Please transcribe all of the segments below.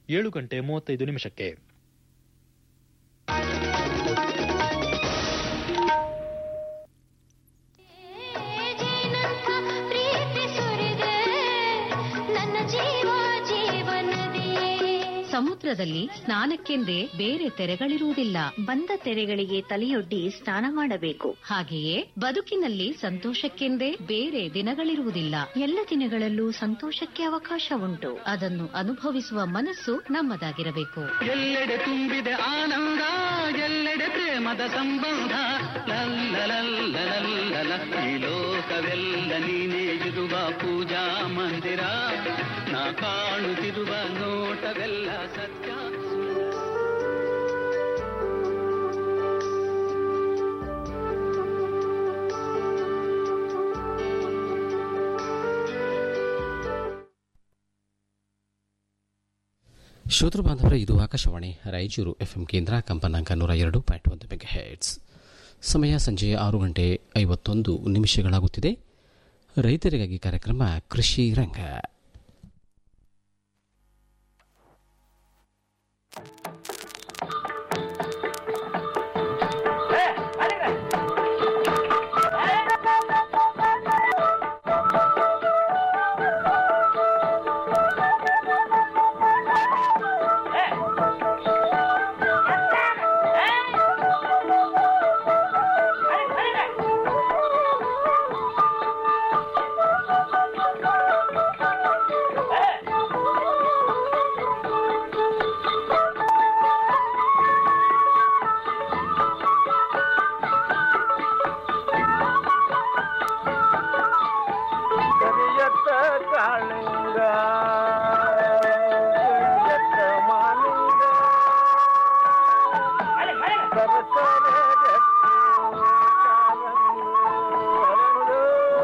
ಏಳು ಗಂಟೆ ಮೂವತ್ತೈದು ನಿಮಿಷಕ್ಕೆ ನನ್ನ ಜೀವ ಜೀವನದಿಯೇ ಸಮುದ್ರದಲ್ಲಿ ಸ್ನಾನಕ್ಕೆಂದೇ ಬೇರೆ ತೆರೆಗಳಿರುವುದಿಲ್ಲ ಬಂದ ತೆರೆಗಳಿಗೆ ತಲೆಯೊಡ್ಡಿ ಸ್ನಾನ ಮಾಡಬೇಕು ಹಾಗೆಯೇ ಬದುಕಿನಲ್ಲಿ ಸಂತೋಷಕ್ಕೆಂದೇ ಬೇರೆ ದಿನಗಳಿರುವುದಿಲ್ಲ ಎಲ್ಲ ದಿನಗಳಲ್ಲೂ ಸಂತೋಷಕ್ಕೆ ಅವಕಾಶ ಉಂಟು ಅದನ್ನು ಅನುಭವಿಸುವ ಮನಸ್ಸು ನಮ್ಮದಾಗಿರಬೇಕು ಎಲ್ಲೆಡೆ ತುಂಬಿದೆ ಆನಂದ ಎಲ್ಲೆಡೆ ಪ್ರೇಮದ ಸಂಬಂಧ ಲಲ್ಲಲಲ್ಲಲಲ್ಲಲ. ಈ ಲೋಕವೆಲ್ಲ ನೀನೇ ಇರುವ ಪೂಜಾ ಮಂದಿರ ನಾ ಕಾಣುತ್ತಿರುವ ನೋಟವೆಲ್ಲ ಸತ್ಯ ಶ್ರೋತೃ ಬಾಂಧವರೇ ಇದು ಆಕಾಶವಾಣಿ ರಾಯಚೂರು ಎಫ್ಎಂ ಕೇಂದ್ರ ಕಂಪನಾಂಕ ನೂರ ಎರಡು ಪಾಯಿಂಟ್ ಒಂದು ಮೆಗಾ ಹೆಡ್ಸ್ ಸಮಯ ಸಂಜೆ ಆರು ಗಂಟೆ ಐವತ್ತೊಂದು ನಿಮಿಷಗಳಾಗುತ್ತಿದೆ ರೈತರಿಗಾಗಿ ಕಾರ್ಯಕ್ರಮ ಕೃಷಿ ರಂಗ ಕರಿಯತ್ತ ಕಾಳಿಂಗ ಕರಿಯತ್ತ ಮಾಲಿಂಗ ಸರಸರ ಗಟ್ಟಿ ಕಾರಂಗು ಹರಳು.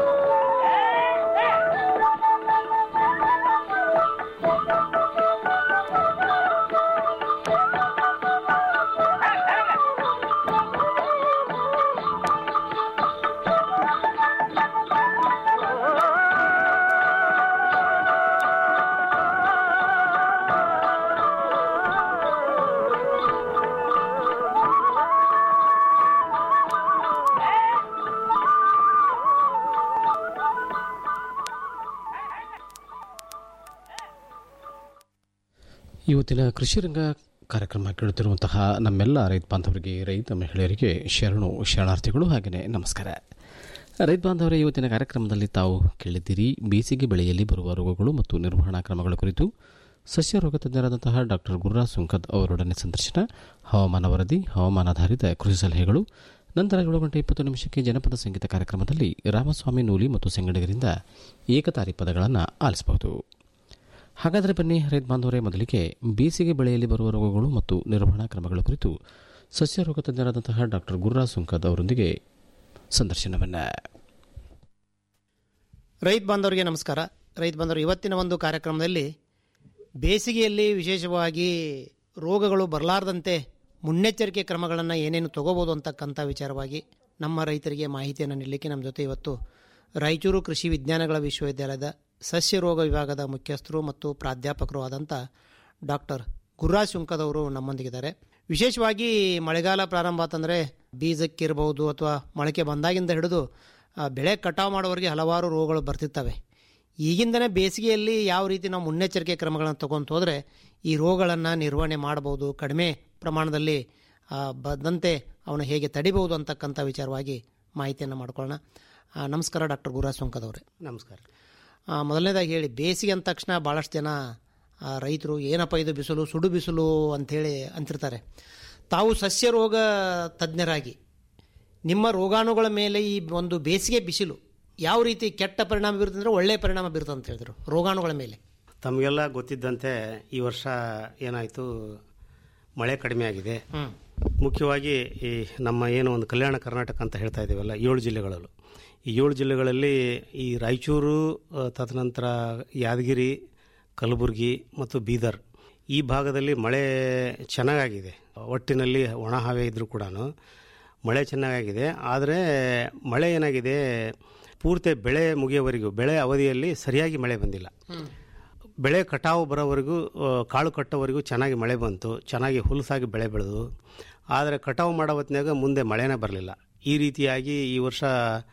ಇವತ್ತಿನ ಕೃಷಿ ರಂಗ ಕಾರ್ಯಕ್ರಮ ಕೇಳುತ್ತಿರುವಂತಹ ನಮ್ಮೆಲ್ಲ ರೈತ ಬಾಂಧವರಿಗೆ ರೈತ ಮಹಿಳೆಯರಿಗೆ ಶರಣು ಶರಣಾರ್ಥಿಗಳು ಹಾಗೆಯೇ ನಮಸ್ಕಾರ ರೈತ ಬಾಂಧವರೇ ಇವತ್ತಿನ ಕಾರ್ಯಕ್ರಮದಲ್ಲಿ ತಾವು ಕೇಳಿದ್ದೀರಿ ಬೇಸಿಗೆ ಬೆಳೆಯಲ್ಲಿ ಬರುವ ರೋಗಗಳು ಮತ್ತು ನಿರ್ವಹಣಾ ಕ್ರಮಗಳ ಕುರಿತು ಸಸ್ಯ ರೋಗ ತಜ್ಞರಾದಂತಹ ಡಾಕ್ಟರ್ ಗುರ್ರಾ ಸುಂಕದ್ ಅವರೊಡನೆ ಸಂದರ್ಶನ ಹವಾಮಾನ ವರದಿ ಹವಾಮಾನಾಧಾರಿತ ಕೃಷಿ ಸಲಹೆಗಳು ನಂತರ ಏಳು ಗಂಟೆ ಇಪ್ಪತ್ತು ನಿಮಿಷಕ್ಕೆ ಜನಪದ ಸಂಗೀತ ಕಾರ್ಯಕ್ರಮದಲ್ಲಿ ರಾಮಸ್ವಾಮಿ ನೂಲಿ ಮತ್ತು ಸಂಗಡಿಗರಿಂದ ಏಕತಾರಿ ಪದಗಳನ್ನು ಆಲಿಸಬಹುದು ಹಾಗಾದರೆ ಬನ್ನಿ ರೈತ ಬಾಂಧವರೇ ಮೊದಲಿಗೆ ಬೇಸಿಗೆ ಬೆಳೆಯಲ್ಲಿ ಬರುವ ರೋಗಗಳು ಮತ್ತು ನಿರ್ವಹಣಾ ಕ್ರಮಗಳ ಕುರಿತು ಸಸ್ಯ ರೋಗ ತಜ್ಞರಾದಂತಹ ಡಾಕ್ಟರ್ ಗುರ್ರಾ ಸುಂಕದ್ ಅವರೊಂದಿಗೆ ಸಂದರ್ಶನವನ್ನು ರೈತ ಬಾಂಧವರಿಗೆ ನಮಸ್ಕಾರ ರೈತ ಬಾಂಧವರು ಇವತ್ತಿನ ಒಂದು ಕಾರ್ಯಕ್ರಮದಲ್ಲಿ ಬೇಸಿಗೆಯಲ್ಲಿ ವಿಶೇಷವಾಗಿ ರೋಗಗಳು ಬರಲಾರದಂತೆ ಮುನ್ನೆಚ್ಚರಿಕೆ ಕ್ರಮಗಳನ್ನು ಏನೇನು ತಗೋಬೋದು ಅಂತಕ್ಕಂಥ ವಿಚಾರವಾಗಿ ನಮ್ಮ ರೈತರಿಗೆ ಮಾಹಿತಿಯನ್ನು ನೀಡಲಿಕ್ಕೆ ನಮ್ಮ ಜೊತೆ ಇವತ್ತು ರಾಯಚೂರು ಕೃಷಿ ವಿಜ್ಞಾನಗಳ ವಿಶ್ವವಿದ್ಯಾಲಯದ ಸಸ್ಯ ರೋಗ ವಿಭಾಗದ ಮುಖ್ಯಸ್ಥರು ಮತ್ತು ಪ್ರಾಧ್ಯಾಪಕರು ಆದಂಥ ಡಾಕ್ಟರ್ ಗುರ್ರಾಜ್ ಶುಂಕದವರು ನಮ್ಮೊಂದಿಗಿದ್ದಾರೆ ವಿಶೇಷವಾಗಿ ಮಳೆಗಾಲ ಪ್ರಾರಂಭ ಆತಂದರೆ ಬೀಜಕ್ಕಿರಬಹುದು ಅಥವಾ ಮೊಳಕೆ ಬಂದಾಗಿಂದ ಹಿಡಿದು ಆ, ಬೆಳೆ ಕಟಾವು ಮಾಡೋವರೆಗೆ ಹಲವಾರು ರೋಗಗಳು ಬರ್ತಿರ್ತವೆ ಈಗಿಂದನೇ ಬೇಸಿಗೆಯಲ್ಲಿ ಯಾವ ರೀತಿ ನಾವು ಮುನ್ನೆಚ್ಚರಿಕೆ ಕ್ರಮಗಳನ್ನು ತಗೊಂತ ಹೋದರೆ ಈ ರೋಗಗಳನ್ನು ನಿರ್ವಹಣೆ ಮಾಡ್ಬೋದು ಕಡಿಮೆ ಪ್ರಮಾಣದಲ್ಲಿ ಆ, ಬಂದಂತೆ ಅವನು ಹೇಗೆ ತಡಿಬಹುದು ಅಂತಕ್ಕಂಥ ವಿಚಾರವಾಗಿ ಮಾಹಿತಿಯನ್ನು ಮಾಡ್ಕೊಳ್ಳೋಣ ಆ, ನಮಸ್ಕಾರ ಡಾಕ್ಟರ್ ಗುರುರಾಜ್ ಸೊಂಕದವ್ರೆ ನಮಸ್ಕಾರ ಆ, ಮೊದಲನೇದಾಗಿ ಹೇಳಿ ಬೇಸಿಗೆ ಅಂದ ತಕ್ಷಣ ಭಾಳಷ್ಟು ಜನ ಆ, ರೈತರು ಏನಪ್ಪ ಇದು ಬಿಸಿಲು ಸುಡು ಬಿಸಿಲು ಅಂಥೇಳಿ ಅಂತಿರ್ತಾರೆ ತಾವು ಸಸ್ಯ ರೋಗ ತಜ್ಞರಾಗಿ ನಿಮ್ಮ ರೋಗಾಣುಗಳ ಮೇಲೆ ಈ ಒಂದು ಬೇಸಿಗೆ ಬಿಸಿಲು ಯಾವ ರೀತಿ ಕೆಟ್ಟ ಪರಿಣಾಮ ಬೀರುತ್ತೆ ಅಂದರೆ ಒಳ್ಳೆಯ ಪರಿಣಾಮ ಬೀರುತ್ತೆ ಅಂತ ಹೇಳಿದ್ರು ರೋಗಾಣುಗಳ ಮೇಲೆ ತಮಗೆಲ್ಲ ಗೊತ್ತಿದ್ದಂತೆ ಈ ವರ್ಷ ಏನಾಯಿತು ಮಳೆ ಕಡಿಮೆ ಆಗಿದೆ ಮುಖ್ಯವಾಗಿ ಈ ನಮ್ಮ ಏನು ಒಂದು ಕಲ್ಯಾಣ ಕರ್ನಾಟಕ ಅಂತ ಹೇಳ್ತಾ ಇದ್ದೀವಲ್ಲ ಏಳು ಜಿಲ್ಲೆಗಳಲ್ಲೂ ಈ ಏಳು ಜಿಲ್ಲೆಗಳಲ್ಲಿ ಈ ರಾಯಚೂರು ಆ, ತದನಂತರ ಯಾದಗಿರಿ ಕಲಬುರಗಿ ಮತ್ತು ಬೀದರ್ ಈ ಭಾಗದಲ್ಲಿ ಮಳೆ ಚೆನ್ನಾಗಾಗಿದೆ ಒಟ್ಟಿನಲ್ಲಿ ಒಣ ಹವೆ ಇದ್ದರೂ ಕೂಡ ಮಳೆ ಚೆನ್ನಾಗಾಗಿದೆ ಆದರೆ ಮಳೆ ಏನಾಗಿದೆ ಪೂರ್ತಿ ಬೆಳೆ ಮುಗಿಯೋವರೆಗೂ ಬೆಳೆ ಅವಧಿಯಲ್ಲಿ ಸರಿಯಾಗಿ ಮಳೆ ಬಂದಿಲ್ಲ ಬೆಳೆ ಕಟಾವು ಬರೋವರೆಗೂ ಆ, ಕಾಳು ಕಟ್ಟೋವರೆಗೂ ಚೆನ್ನಾಗಿ ಮಳೆ ಬಂತು ಚೆನ್ನಾಗಿ ಹುಲಸಾಗಿ ಬೆಳೆ ಬೆಳೆದು ಆದರೆ ಕಟಾವು ಮಾಡೋ ಹೊತ್ನ್ಯಾಗ ಮುಂದೆ ಮಳೆನೇ ಬರಲಿಲ್ಲ ಈ ರೀತಿಯಾಗಿ ಈ ವರ್ಷ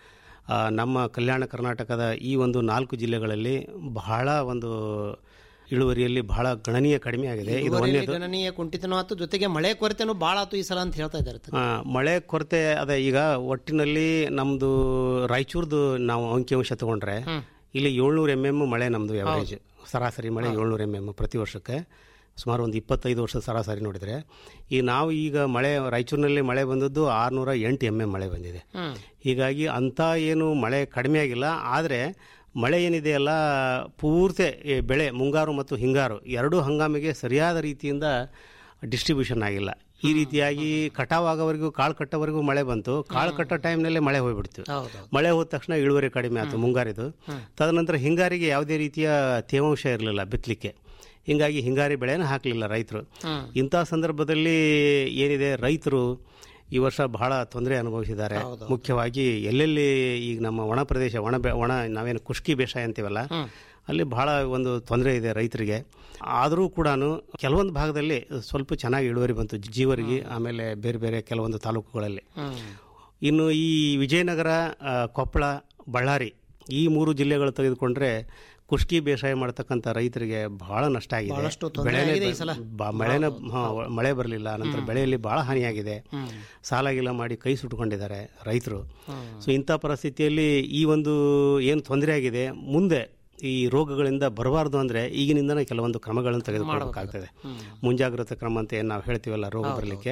ಆ, ನಮ್ಮ ಕಲ್ಯಾಣ ಕರ್ನಾಟಕದ ಈ ಒಂದು ನಾಲ್ಕು ಜಿಲ್ಲೆಗಳಲ್ಲಿ ಬಹಳ ಒಂದು ಇಳುವರಿಯಲ್ಲಿ ಬಹಳ ಗಣನೀಯ ಕಡಿಮೆ ಆಗಿದೆ ಇದು ಇಳುವರಿಯಲ್ಲಿ ಒಂದೇದು ಗಣನೀಯ ಕುಂಠಿತನೂ ಆತು ಜೊತೆಗೆ ಮಳೆ ಕೊರತೆನೂ ಭಾಳ ಆತು ಈ ಸಲ ಅಂತ ಹೇಳ್ತಾ ಇದ್ದಾರೆ ಆ, ಮಳೆ ಕೊರತೆ ಅದೇ ಈಗ ಒಟ್ಟಿನಲ್ಲಿ ನಮ್ಮದು ರಾಯಚೂರ್ದು ನಾವು ಅಂಕಿಅಂಶ ತಗೊಂಡ್ರೆ ಇಲ್ಲಿ ಏಳ್ನೂರು ಎಮ್ ಎಮ್ ಮಳೆ ನಮ್ಮದು ಎವರೇಜ್ ಸರಾಸರಿ ಮಳೆ ಏಳ್ನೂರು ಎಮ್ ಎಮ್ ಪ್ರತಿ ವರ್ಷಕ್ಕೆ ಸುಮಾರು ಒಂದು ಇಪ್ಪತ್ತೈದು ವರ್ಷದ ಸರಾಸರಿ ನೋಡಿದರೆ ಈ ನಾವು ಈಗ ಮಳೆ ರಾಯಚೂರಿನಲ್ಲಿ ಮಳೆ ಬಂದದ್ದು ಆರುನೂರ ಎಂಟು ಎಮ್ ಎಮ್ ಮಳೆ ಬಂದಿದೆ ಹೀಗಾಗಿ ಅಂಥ ಏನು ಮಳೆ ಕಡಿಮೆ ಆಗಿಲ್ಲ ಆದರೆ ಮಳೆ ಏನಿದೆಯಲ್ಲ ಪೂರ್ತಿ ಈ ಬೆಳೆ ಮುಂಗಾರು ಮತ್ತು ಹಿಂಗಾರು ಎರಡೂ ಹಂಗಾಮಿಗೆ ಸರಿಯಾದ ರೀತಿಯಿಂದ ಡಿಸ್ಟ್ರಿಬ್ಯೂಷನ್ ಆಗಿಲ್ಲ ಈ ರೀತಿಯಾಗಿ ಕಟಾವ್ ಆಗೋವರೆಗೂ ಕಾಳು ಕಟ್ಟೋವರೆಗೂ ಮಳೆ ಬಂತು ಕಾಳು ಕಟ್ಟೋ ಟೈಮ್ನಲ್ಲೇ ಮಳೆ ಹೋಗ್ಬಿಡ್ತು ಮಳೆ ಹೋದ ತಕ್ಷಣ ಇಳುವರಿ ಕಡಿಮೆ ಆಯ್ತು ಮುಂಗಾರಿದು ತದನಂತರ ಹಿಂಗಾರಿಗೆ ಯಾವುದೇ ರೀತಿಯ ತೇವಾಂಶ ಇರಲಿಲ್ಲ ಬಿತ್ತಲಿಕ್ಕೆ ಹಿಂಗಾಗಿ ಹಿಂಗಾರಿ ಬೆಳೆನ ಹಾಕಲಿಲ್ಲ ರೈತರು ಇಂಥ ಸಂದರ್ಭದಲ್ಲಿ ಏನಿದೆ ರೈತರು ಈ ವರ್ಷ ಬಹಳ ತೊಂದರೆ ಅನುಭವಿಸಿದ್ದಾರೆ ಮುಖ್ಯವಾಗಿ ಎಲ್ಲೆಲ್ಲಿ ಈಗ ನಮ್ಮ ಒಣ ಪ್ರದೇಶ ಒಣ ಬೆ ಒಣ ನಾವೇನು ಕುಷ್ಕಿ ಬೇಸಾಯ ಅಂತೀವಲ್ಲ ಅಲ್ಲಿ ಬಹಳ ಒಂದು ತೊಂದರೆ ಇದೆ ರೈತರಿಗೆ ಆದರೂ ಕೂಡ ಕೆಲವೊಂದು ಭಾಗದಲ್ಲಿ ಸ್ವಲ್ಪ ಚೆನ್ನಾಗಿ ಇಳುವರಿ ಬಂತು ಜೀವರಿಗೆ ಆಮೇಲೆ ಬೇರೆ ಬೇರೆ ಕೆಲವೊಂದು ತಾಲೂಕುಗಳಲ್ಲಿ ಇನ್ನು ಈ ವಿಜಯನಗರ ಆ, ಕೊಪ್ಪಳ ಬಳ್ಳಾರಿ ಈ ಮೂರು ಜಿಲ್ಲೆಗಳು ತೆಗೆದುಕೊಂಡ್ರೆ ಕುಷ್ಕಿ ಬೇಸಾಯ ಮಾಡ್ತಕ್ಕಂಥ ರೈತರಿಗೆ ಬಹಳ ನಷ್ಟ ಬಹಳಷ್ಟು ಆಗಿದೆ ತೊಂದರೆ ಬೆಳೆನೇ ಆಗಿದೆ ಈ ಸಲ. ಬ- ಮಳೆನ ಹಾ, ಮಳೆ ಬರಲಿಲ್ಲ ನಂತರ ಬೆಳೆಯಲ್ಲಿ ಬಹಳ ಹಾನಿಯಾಗಿದೆ ಸಾಲ ಗೀಲ ಮಾಡಿ ಕೈ ಸುಟ್ಕೊಂಡಿದ್ದಾರೆ ರೈತರು ಸೊ ಇಂಥ ಪರಿಸ್ಥಿತಿಯಲ್ಲಿ ಈ ಒಂದು ಏನು ತೊಂದರೆ ಆಗಿದೆ ಮುಂದೆ ಈ ರೋಗಗಳಿಂದ ಬರಬಾರ್ದು ಅಂದ್ರೆ ಈಗಿನಿಂದನೇ ಕೆಲವೊಂದು ಕ್ರಮಗಳನ್ನು ತೆಗೆದುಕೊಳ್ಳಬೇಕಾಗ್ತದೆ ಮುಂಜಾಗ್ರತಾ ಕ್ರಮ ಅಂತ ಏನು ನಾವು ಹೇಳ್ತೀವಲ್ಲ ರೋಗ ಬರಲಿಕ್ಕೆ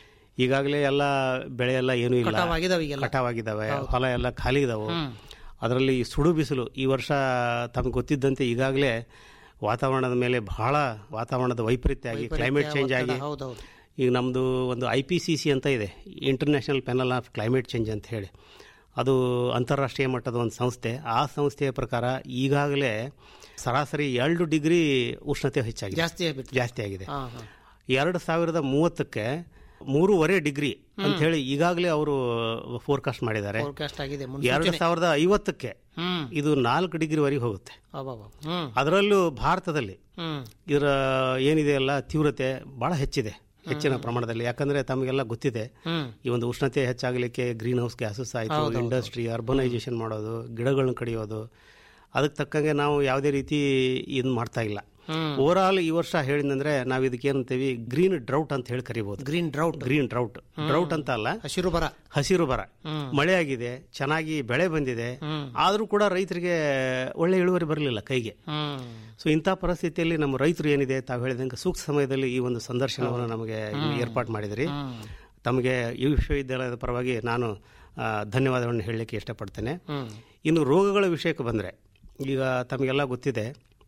ಈಗಾಗಲೇ ಎಲ್ಲ ಬೆಳೆ ಎಲ್ಲ ಏನೂ ಇಲ್ಲ ಕಟಾವಾಗಿದಾವೆ ಈಗೆಲ್ಲ. ಕಟಾವಾಗಿದ್ದಾವೆ ಹೊಲ ಎಲ್ಲ ಖಾಲಿ ಇದಾವೆ ಅದರಲ್ಲಿ ಸುಡು ಬಿಸಿಲು ಈ ವರ್ಷ ತಮಗೆ ಗೊತ್ತಿದ್ದಂತೆ ಈಗಾಗಲೇ ವಾತಾವರಣದ ಮೇಲೆ ಬಹಳ ವಾತಾವರಣದ ವೈಪರೀತ್ಯ ಆಗಿ ಕ್ಲೈಮೇಟ್ ಚೇಂಜ್ ಆಗಿ ಹೌದೌದು ಈಗ ನಮ್ಮದು ಒಂದು ಐ ಪಿ ಸಿ ಸಿ ಅಂತ ಇದೆ international panel of climate change ಅಂತ ಹೇಳಿ ಅದು ಅಂತಾರಾಷ್ಟ್ರೀಯ ಮಟ್ಟದ ಒಂದು ಸಂಸ್ಥೆ ಆ ಸಂಸ್ಥೆಯ ಪ್ರಕಾರ ಈಗಾಗಲೇ ಸರಾಸರಿ ಎರಡು ಡಿಗ್ರಿ ಉಷ್ಣತೆ ಹೆಚ್ಚಾಗಿದೆ ಜಾಸ್ತಿ ಆಗ್ಬಿಟ್ಟು ಜಾಸ್ತಿ ಆಗಿದೆ ಹಾ ಹಾ ಎರಡು ಸಾವಿರದ ಮೂವತ್ತಕ್ಕೆ ಮೂರುವರೆ ಡಿಗ್ರಿ ಅಂತ ಹೇಳಿ ಈಗಾಗಲೇ ಅವರು ಫೋರ್ಕಾಸ್ಟ್ ಮಾಡಿದ್ದಾರೆ ಫೋರ್ಕಾಸ್ಟ್ ಆಗಿದೆ ಎರಡು ಸಾವಿರದ ಐವತ್ತಕ್ಕೆ ಹ್ಮ್ ಇದು ನಾಲ್ಕು ಡಿಗ್ರಿವರೆಗೆ ಹೋಗುತ್ತೆ ಅಬ್ಬಬ್ಬ. ಹ್ಮ್ ಅದರಲ್ಲೂ ಭಾರತದಲ್ಲಿ ಹ್ಮ್ ಇದರ ಏನಿದೆಯಲ್ಲ ತೀವ್ರತೆ ಬಹಳ ಹೆಚ್ಚಿದೆ ಹೆಚ್ಚಿನ ಪ್ರಮಾಣದಲ್ಲಿ ಯಾಕಂದ್ರೆ ತಮಗೆಲ್ಲ ಗೊತ್ತಿದೆ ಹ್ಮ್ ಈ ಒಂದು ಉಷ್ಣತೆ ಹೆಚ್ಚಾಗಲಿಕ್ಕೆ ಗ್ರೀನ್ ಹೌಸ್ ಗ್ಯಾಸಸ್ ಆಯಿತು ಇಂಡಸ್ಟ್ರಿ ಅರ್ಬನೈಸೇಷನ್ ಮಾಡೋದು ಗಿಡಗಳನ್ನ ಕಡಿಯೋದು ಅದಕ್ಕೆ ತಕ್ಕಂಗೆ ನಾವು ಯಾವುದೇ ರೀತಿ ಇದು ಮಾಡ್ತಾ ಇಲ್ಲ ಓವರ್ ಆಲ್ ಈ ವರ್ಷ ಹೇಳಿದಂದ್ರೆ ನಾವು ಇದಕ್ಕೆ ಏನಂತೀವಿ ಗ್ರೀನ್ ಡ್ರೌಟ್ ಅಂತ ಹೇಳಿ ಕರಿಬಹುದು green drought green drought drought ಅಂತ ಅಲ್ಲ ಹಸಿರು ಬರ ಹಸಿರು ಬರ ಮಳೆ ಆಗಿದೆ ಚೆನ್ನಾಗಿ ಬೆಳೆ ಬಂದಿದೆ ಆದರೂ ಕೂಡ ರೈತರಿಗೆ ಒಳ್ಳೆ ಇಳುವರಿ ಬರಲಿಲ್ಲ ಕೈಗೆ ಹ್ಮ್ ಸೊ ಇಂಥ ಪರಿಸ್ಥಿತಿಯಲ್ಲಿ ನಮ್ಮ ರೈತರು ಏನಿದೆ ತಾವು ಹೇಳಿದಂಗೆ ಸೂಕ್ತ ಸಮಯದಲ್ಲಿ ಈ ಒಂದು ಸಂದರ್ಶನವನ್ನು ನಮಗೆ ಏರ್ಪಾಡು ಮಾಡಿದಿರಿ ತಮಗೆ ಈ ವಿಶ್ವವಿದ್ಯಾಲಯದ ಪರವಾಗಿ ನಾನು ಆ, ಧನ್ಯವಾದಗಳನ್ನು ಹೇಳಲಿಕ್ಕೆ ಇಷ್ಟಪಡ್ತೇನೆ ಇನ್ನು ರೋಗಗಳ ವಿಷಯಕ್ಕೆ ಬಂದರೆ ಈಗ ತಮಗೆಲ್ಲ ಗೊತ್ತಿದೆ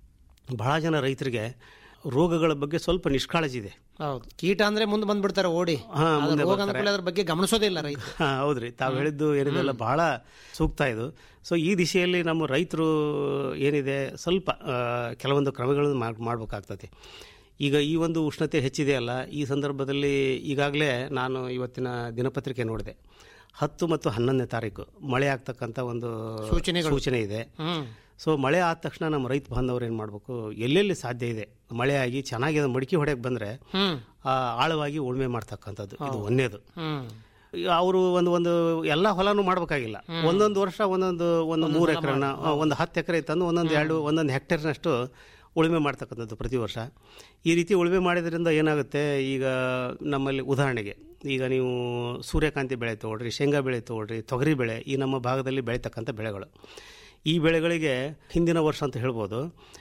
ಬಹಳ ಜನ ರೈತರಿಗೆ ರೋಗಗಳ ಬಗ್ಗೆ ಸ್ವಲ್ಪ ನಿಷ್ಕಾಳಜಿ ಇದೆ ಹೌದು ಕೀಟ ಅಂದ್ರೆ ಮುಂದೆ ಬಂದ್ಬಿಡ್ತಾರೆ ಓಡಿ ಹಾ, ಅದು ಮುಂದೆ ರೋಗ ಬರ್ತಾರೆ. ಅನುಕೂಲ ಅದ್ರ ಬಗ್ಗೆ ಗಮನಿಸೋದೇ ಇಲ್ಲ ರೈತ ಹಾ, ಹೌದ್ರಿ ತಾವು ಹೇಳಿದ್ದು ಏನಿದೆಲ್ಲ ಬಹಳ ಸೂಕ್ತ ಇದು ಸೊ ಈ ದಿಶೆಯಲ್ಲಿ ನಮ್ಮ ರೈತರು ಏನಿದೆ ಸ್ವಲ್ಪ ಆ, ಕೆಲವೊಂದು ಕ್ರಮಗಳನ್ನು ಮಾಡ್- ಮಾಡ್ಬೇಕಾಗ್ತದೆ ಈಗ ಈ ಒಂದು ಉಷ್ಣತೆ ಹೆಚ್ಚಿದೆಯಲ್ಲ ಈ ಸಂದರ್ಭದಲ್ಲಿ ಈಗಾಗಲೇ ನಾನು ಇವತ್ತಿನ ದಿನಪತ್ರಿಕೆ ನೋಡಿದೆ ಹತ್ತು ಮತ್ತು ಹನ್ನೊಂದನೇ ತಾರೀಕು ಮಳೆ ಆಗ್ತಕ್ಕಂಥ ಒಂದು ಸೂಚನೆಗಳು. ಸೂಚನೆ ಇದೆ ಹ್ಮ್ ಸೊ ಮಳೆ ಆದ ತಕ್ಷಣ ನಮ್ಮ ರೈತ ಬಾಂಧವರು ಏನು ಮಾಡಬೇಕು ಎಲ್ಲೆಲ್ಲಿ ಸಾಧ್ಯ ಇದೆ ಮಳೆ ಆಗಿ ಚೆನ್ನಾಗಿ ಅದು ಮಡಿಕೆ ಹೊಡೆಯಕ್ಕೆ ಬಂದರೆ ಹ್ಮ್ ಆಳವಾಗಿ ಉಳುಮೆ ಮಾಡ್ತಕ್ಕಂಥದ್ದು ಇದು ಒಂದೇದು ಹ್ಮ್ ಅವರು ಒಂದು ಒಂದು ಎಲ್ಲ ಹೊಲನೂ ಮಾಡ್ಬೇಕಾಗಿಲ್ಲ ಒಂದೊಂದು ವರ್ಷ ಒಂದೊಂದು ಒಂದು ಮೂರು ಎಕರೆನ ಒಂದು ಹತ್ತು ಎಕರೆ ತಂದು ಒಂದೊಂದು ಎರಡು ಒಂದೊಂದು ಹೆಕ್ಟೇರ್ನಷ್ಟು ಉಳುಮೆ ಮಾಡ್ತಕ್ಕಂಥದ್ದು ಪ್ರತಿ ವರ್ಷ ಈ ರೀತಿ ಉಳುಮೆ ಮಾಡಿದ್ರಿಂದ ಏನಾಗುತ್ತೆ ಈಗ ನಮ್ಮಲ್ಲಿ ಉದಾಹರಣೆಗೆ ಈಗ ನೀವು ಸೂರ್ಯಕಾಂತಿ ಬೆಳೆ ತೊಗೊಳ್ರಿ ಶೇಂಗಾ ಬೆಳೆ ತೊಗೊಳ್ರಿ ತೊಗರಿ ಬೆಳೆ ಈ ನಮ್ಮ ಭಾಗದಲ್ಲಿ ಬೆಳೀತಕ್ಕಂಥ ಬೆಳೆಗಳು ಈ ಬೆಳೆಗಳಿಗೆ ಹಿಂದಿನ ವರ್ಷ ಅಂತ ಹೇಳ್ಬೋದು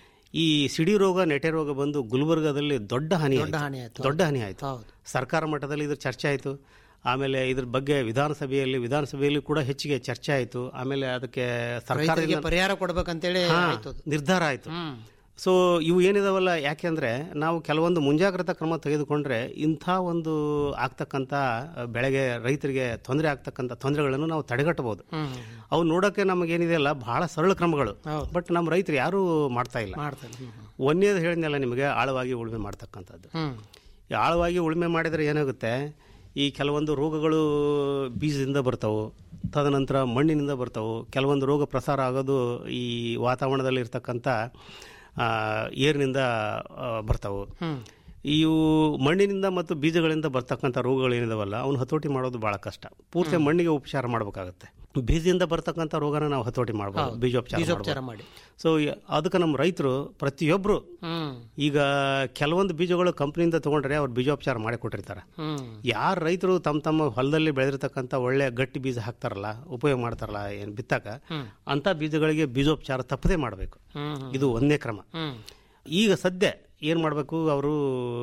ಈ ಸಿಡಿ ರೋಗ ನೆಟೆ ರೋಗ ಬಂದು ಗುಲ್ಬರ್ಗಾದಲ್ಲಿ ದೊಡ್ಡ ಹಾನಿ ದೊಡ್ಡ ಆಯ್ತು. ಹಾನಿ ಆಯ್ತು. ದೊಡ್ಡ ಹಾನಿ ಆಯಿತು ಹೌದು. ಸರ್ಕಾರ ಮಟ್ಟದಲ್ಲಿ ಇದ್ರ ಚರ್ಚೆ ಆಯಿತು ಆಮೇಲೆ ಇದ್ರ ಬಗ್ಗೆ ವಿಧಾನಸಭೆಯಲ್ಲಿ ವಿಧಾನಸಭೆಯಲ್ಲಿ ಕೂಡ ಹೆಚ್ಚಿಗೆ ಚರ್ಚೆ ಆಯಿತು ಆಮೇಲೆ ಅದಕ್ಕೆ ರೈತರಿಗೆ ಸರ್ಕಾರದಿಂದ ಪರಿಹಾರ ಕೊಡ್ಬೇಕಂತೇಳಿ ಹಾ, ಆಯ್ತು ಅದು. ನಿರ್ಧಾರ ಆಯಿತು ಹ್ಮ್ ಸೊ ಇವು ಏನಿದಾವಲ್ಲ ಯಾಕೆಂದ್ರೆ ನಾವು ಕೆಲವೊಂದು ಮುಂಜಾಗ್ರತಾ ಕ್ರಮ ತೆಗೆದುಕೊಂಡ್ರೆ ಇಂಥ ಒಂದು ಆಗ್ತಕ್ಕಂಥ ಬೆಳೆಗೆ ರೈತರಿಗೆ ತೊಂದರೆ ಆಗ್ತಕ್ಕಂಥ ತೊಂದರೆಗಳನ್ನು ನಾವು ತಡೆಗಟ್ಟಬಹುದು ಅವು ನೋಡೋಕೆ ನಮಗೇನಿದೆಯಲ್ಲ ಬಹಳ ಸರಳ ಕ್ರಮಗಳು ಬಟ್ ನಮ್ಮ ರೈತರು ಯಾರೂ ಮಾಡ್ತಾ ಇಲ್ಲ ಮಾಡ್ತಾರೆ ಹ್ಮ್ ಒಂದೇದು ಹೇಳಿದ್ನಲ್ಲ ನಿಮಗೆ ಆಳವಾಗಿ ಉಳುಮೆ ಮಾಡ್ತಕ್ಕಂಥದ್ದು ಹ್ಮ್ ಈ ಆಳವಾಗಿ ಉಳುಮೆ ಮಾಡಿದರೆ ಏನಾಗುತ್ತೆ ಈ ಕೆಲವೊಂದು ರೋಗಗಳು ಬೀಜದಿಂದ ಬರ್ತಾವೆ ತದನಂತರ ಮಣ್ಣಿನಿಂದ ಬರ್ತಾವೆ ಕೆಲವೊಂದು ರೋಗ ಪ್ರಸಾರ ಆಗೋದು ಈ ವಾತಾವರಣದಲ್ಲಿ ಇರ್ತಕ್ಕಂಥ ಏರ್ನಿಂದ ಬರ್ತಾವು ಇವು ಮಣ್ಣಿನಿಂದ ಮತ್ತು ಬೀಜಗಳಿಂದ ಬರ್ತಕ್ಕಂಥ ರೋಗಗಳೇನಿದಾವಲ್ಲ ಅವನು ಹತೋಟಿ ಮಾಡೋದು ಬಹಳ ಕಷ್ಟ ಪೂರ್ತಿ ಮಣ್ಣಿಗೆ ಉಪಚಾರ ಮಾಡಬೇಕಾಗುತ್ತೆ ಬೀಜದಿಂದ ಬರ್ತಕ್ಕಂಥ ರೋಗನ ನಾವು ಹತೋಟಿ ಮಾಡ್ಬೋದು ಬೀಜೋಪಚಾರ ಬೀಜೋಪಚಾರ ಮಾಡ್ಬೋದು. ಮಾಡಿ ಸೊ ಅದಕ್ಕೆ ನಮ್ಮ ರೈತರು ಪ್ರತಿಯೊಬ್ಬರು ಹ್ಮ್ ಈಗ ಕೆಲವೊಂದು ಬೀಜಗಳು ಕಂಪ್ನಿಯಿಂದ ತಗೊಂಡ್ರೆ ಅವ್ರು ಬೀಜೋಪಚಾರ ಮಾಡಿ ಕೊಟ್ಟಿರ್ತಾರೆ ಹ್ಮ್ ಯಾರು ರೈತರು ತಮ್ಮ ತಮ್ಮ ಹೊಲದಲ್ಲಿ ಬೆಳೆದಿರ್ತಕ್ಕಂಥ ಒಳ್ಳೆ ಗಟ್ಟಿ ಬೀಜ ಹಾಕ್ತಾರಲ್ಲ ಉಪಯೋಗ ಮಾಡ್ತಾರಲ್ಲ ಏನು ಬಿತ್ತಾಕ ಅಂತ ಬೀಜಗಳಿಗೆ ಬೀಜೋಪಚಾರ ತಪ್ಪದೇ ಮಾಡಬೇಕು ಹ್ಮ್ ಇದು ಒಂದೇ ಕ್ರಮ ಹ್ಮ್ ಈಗ ಸದ್ಯ ಏನು ಮಾಡಬೇಕು ಅವರು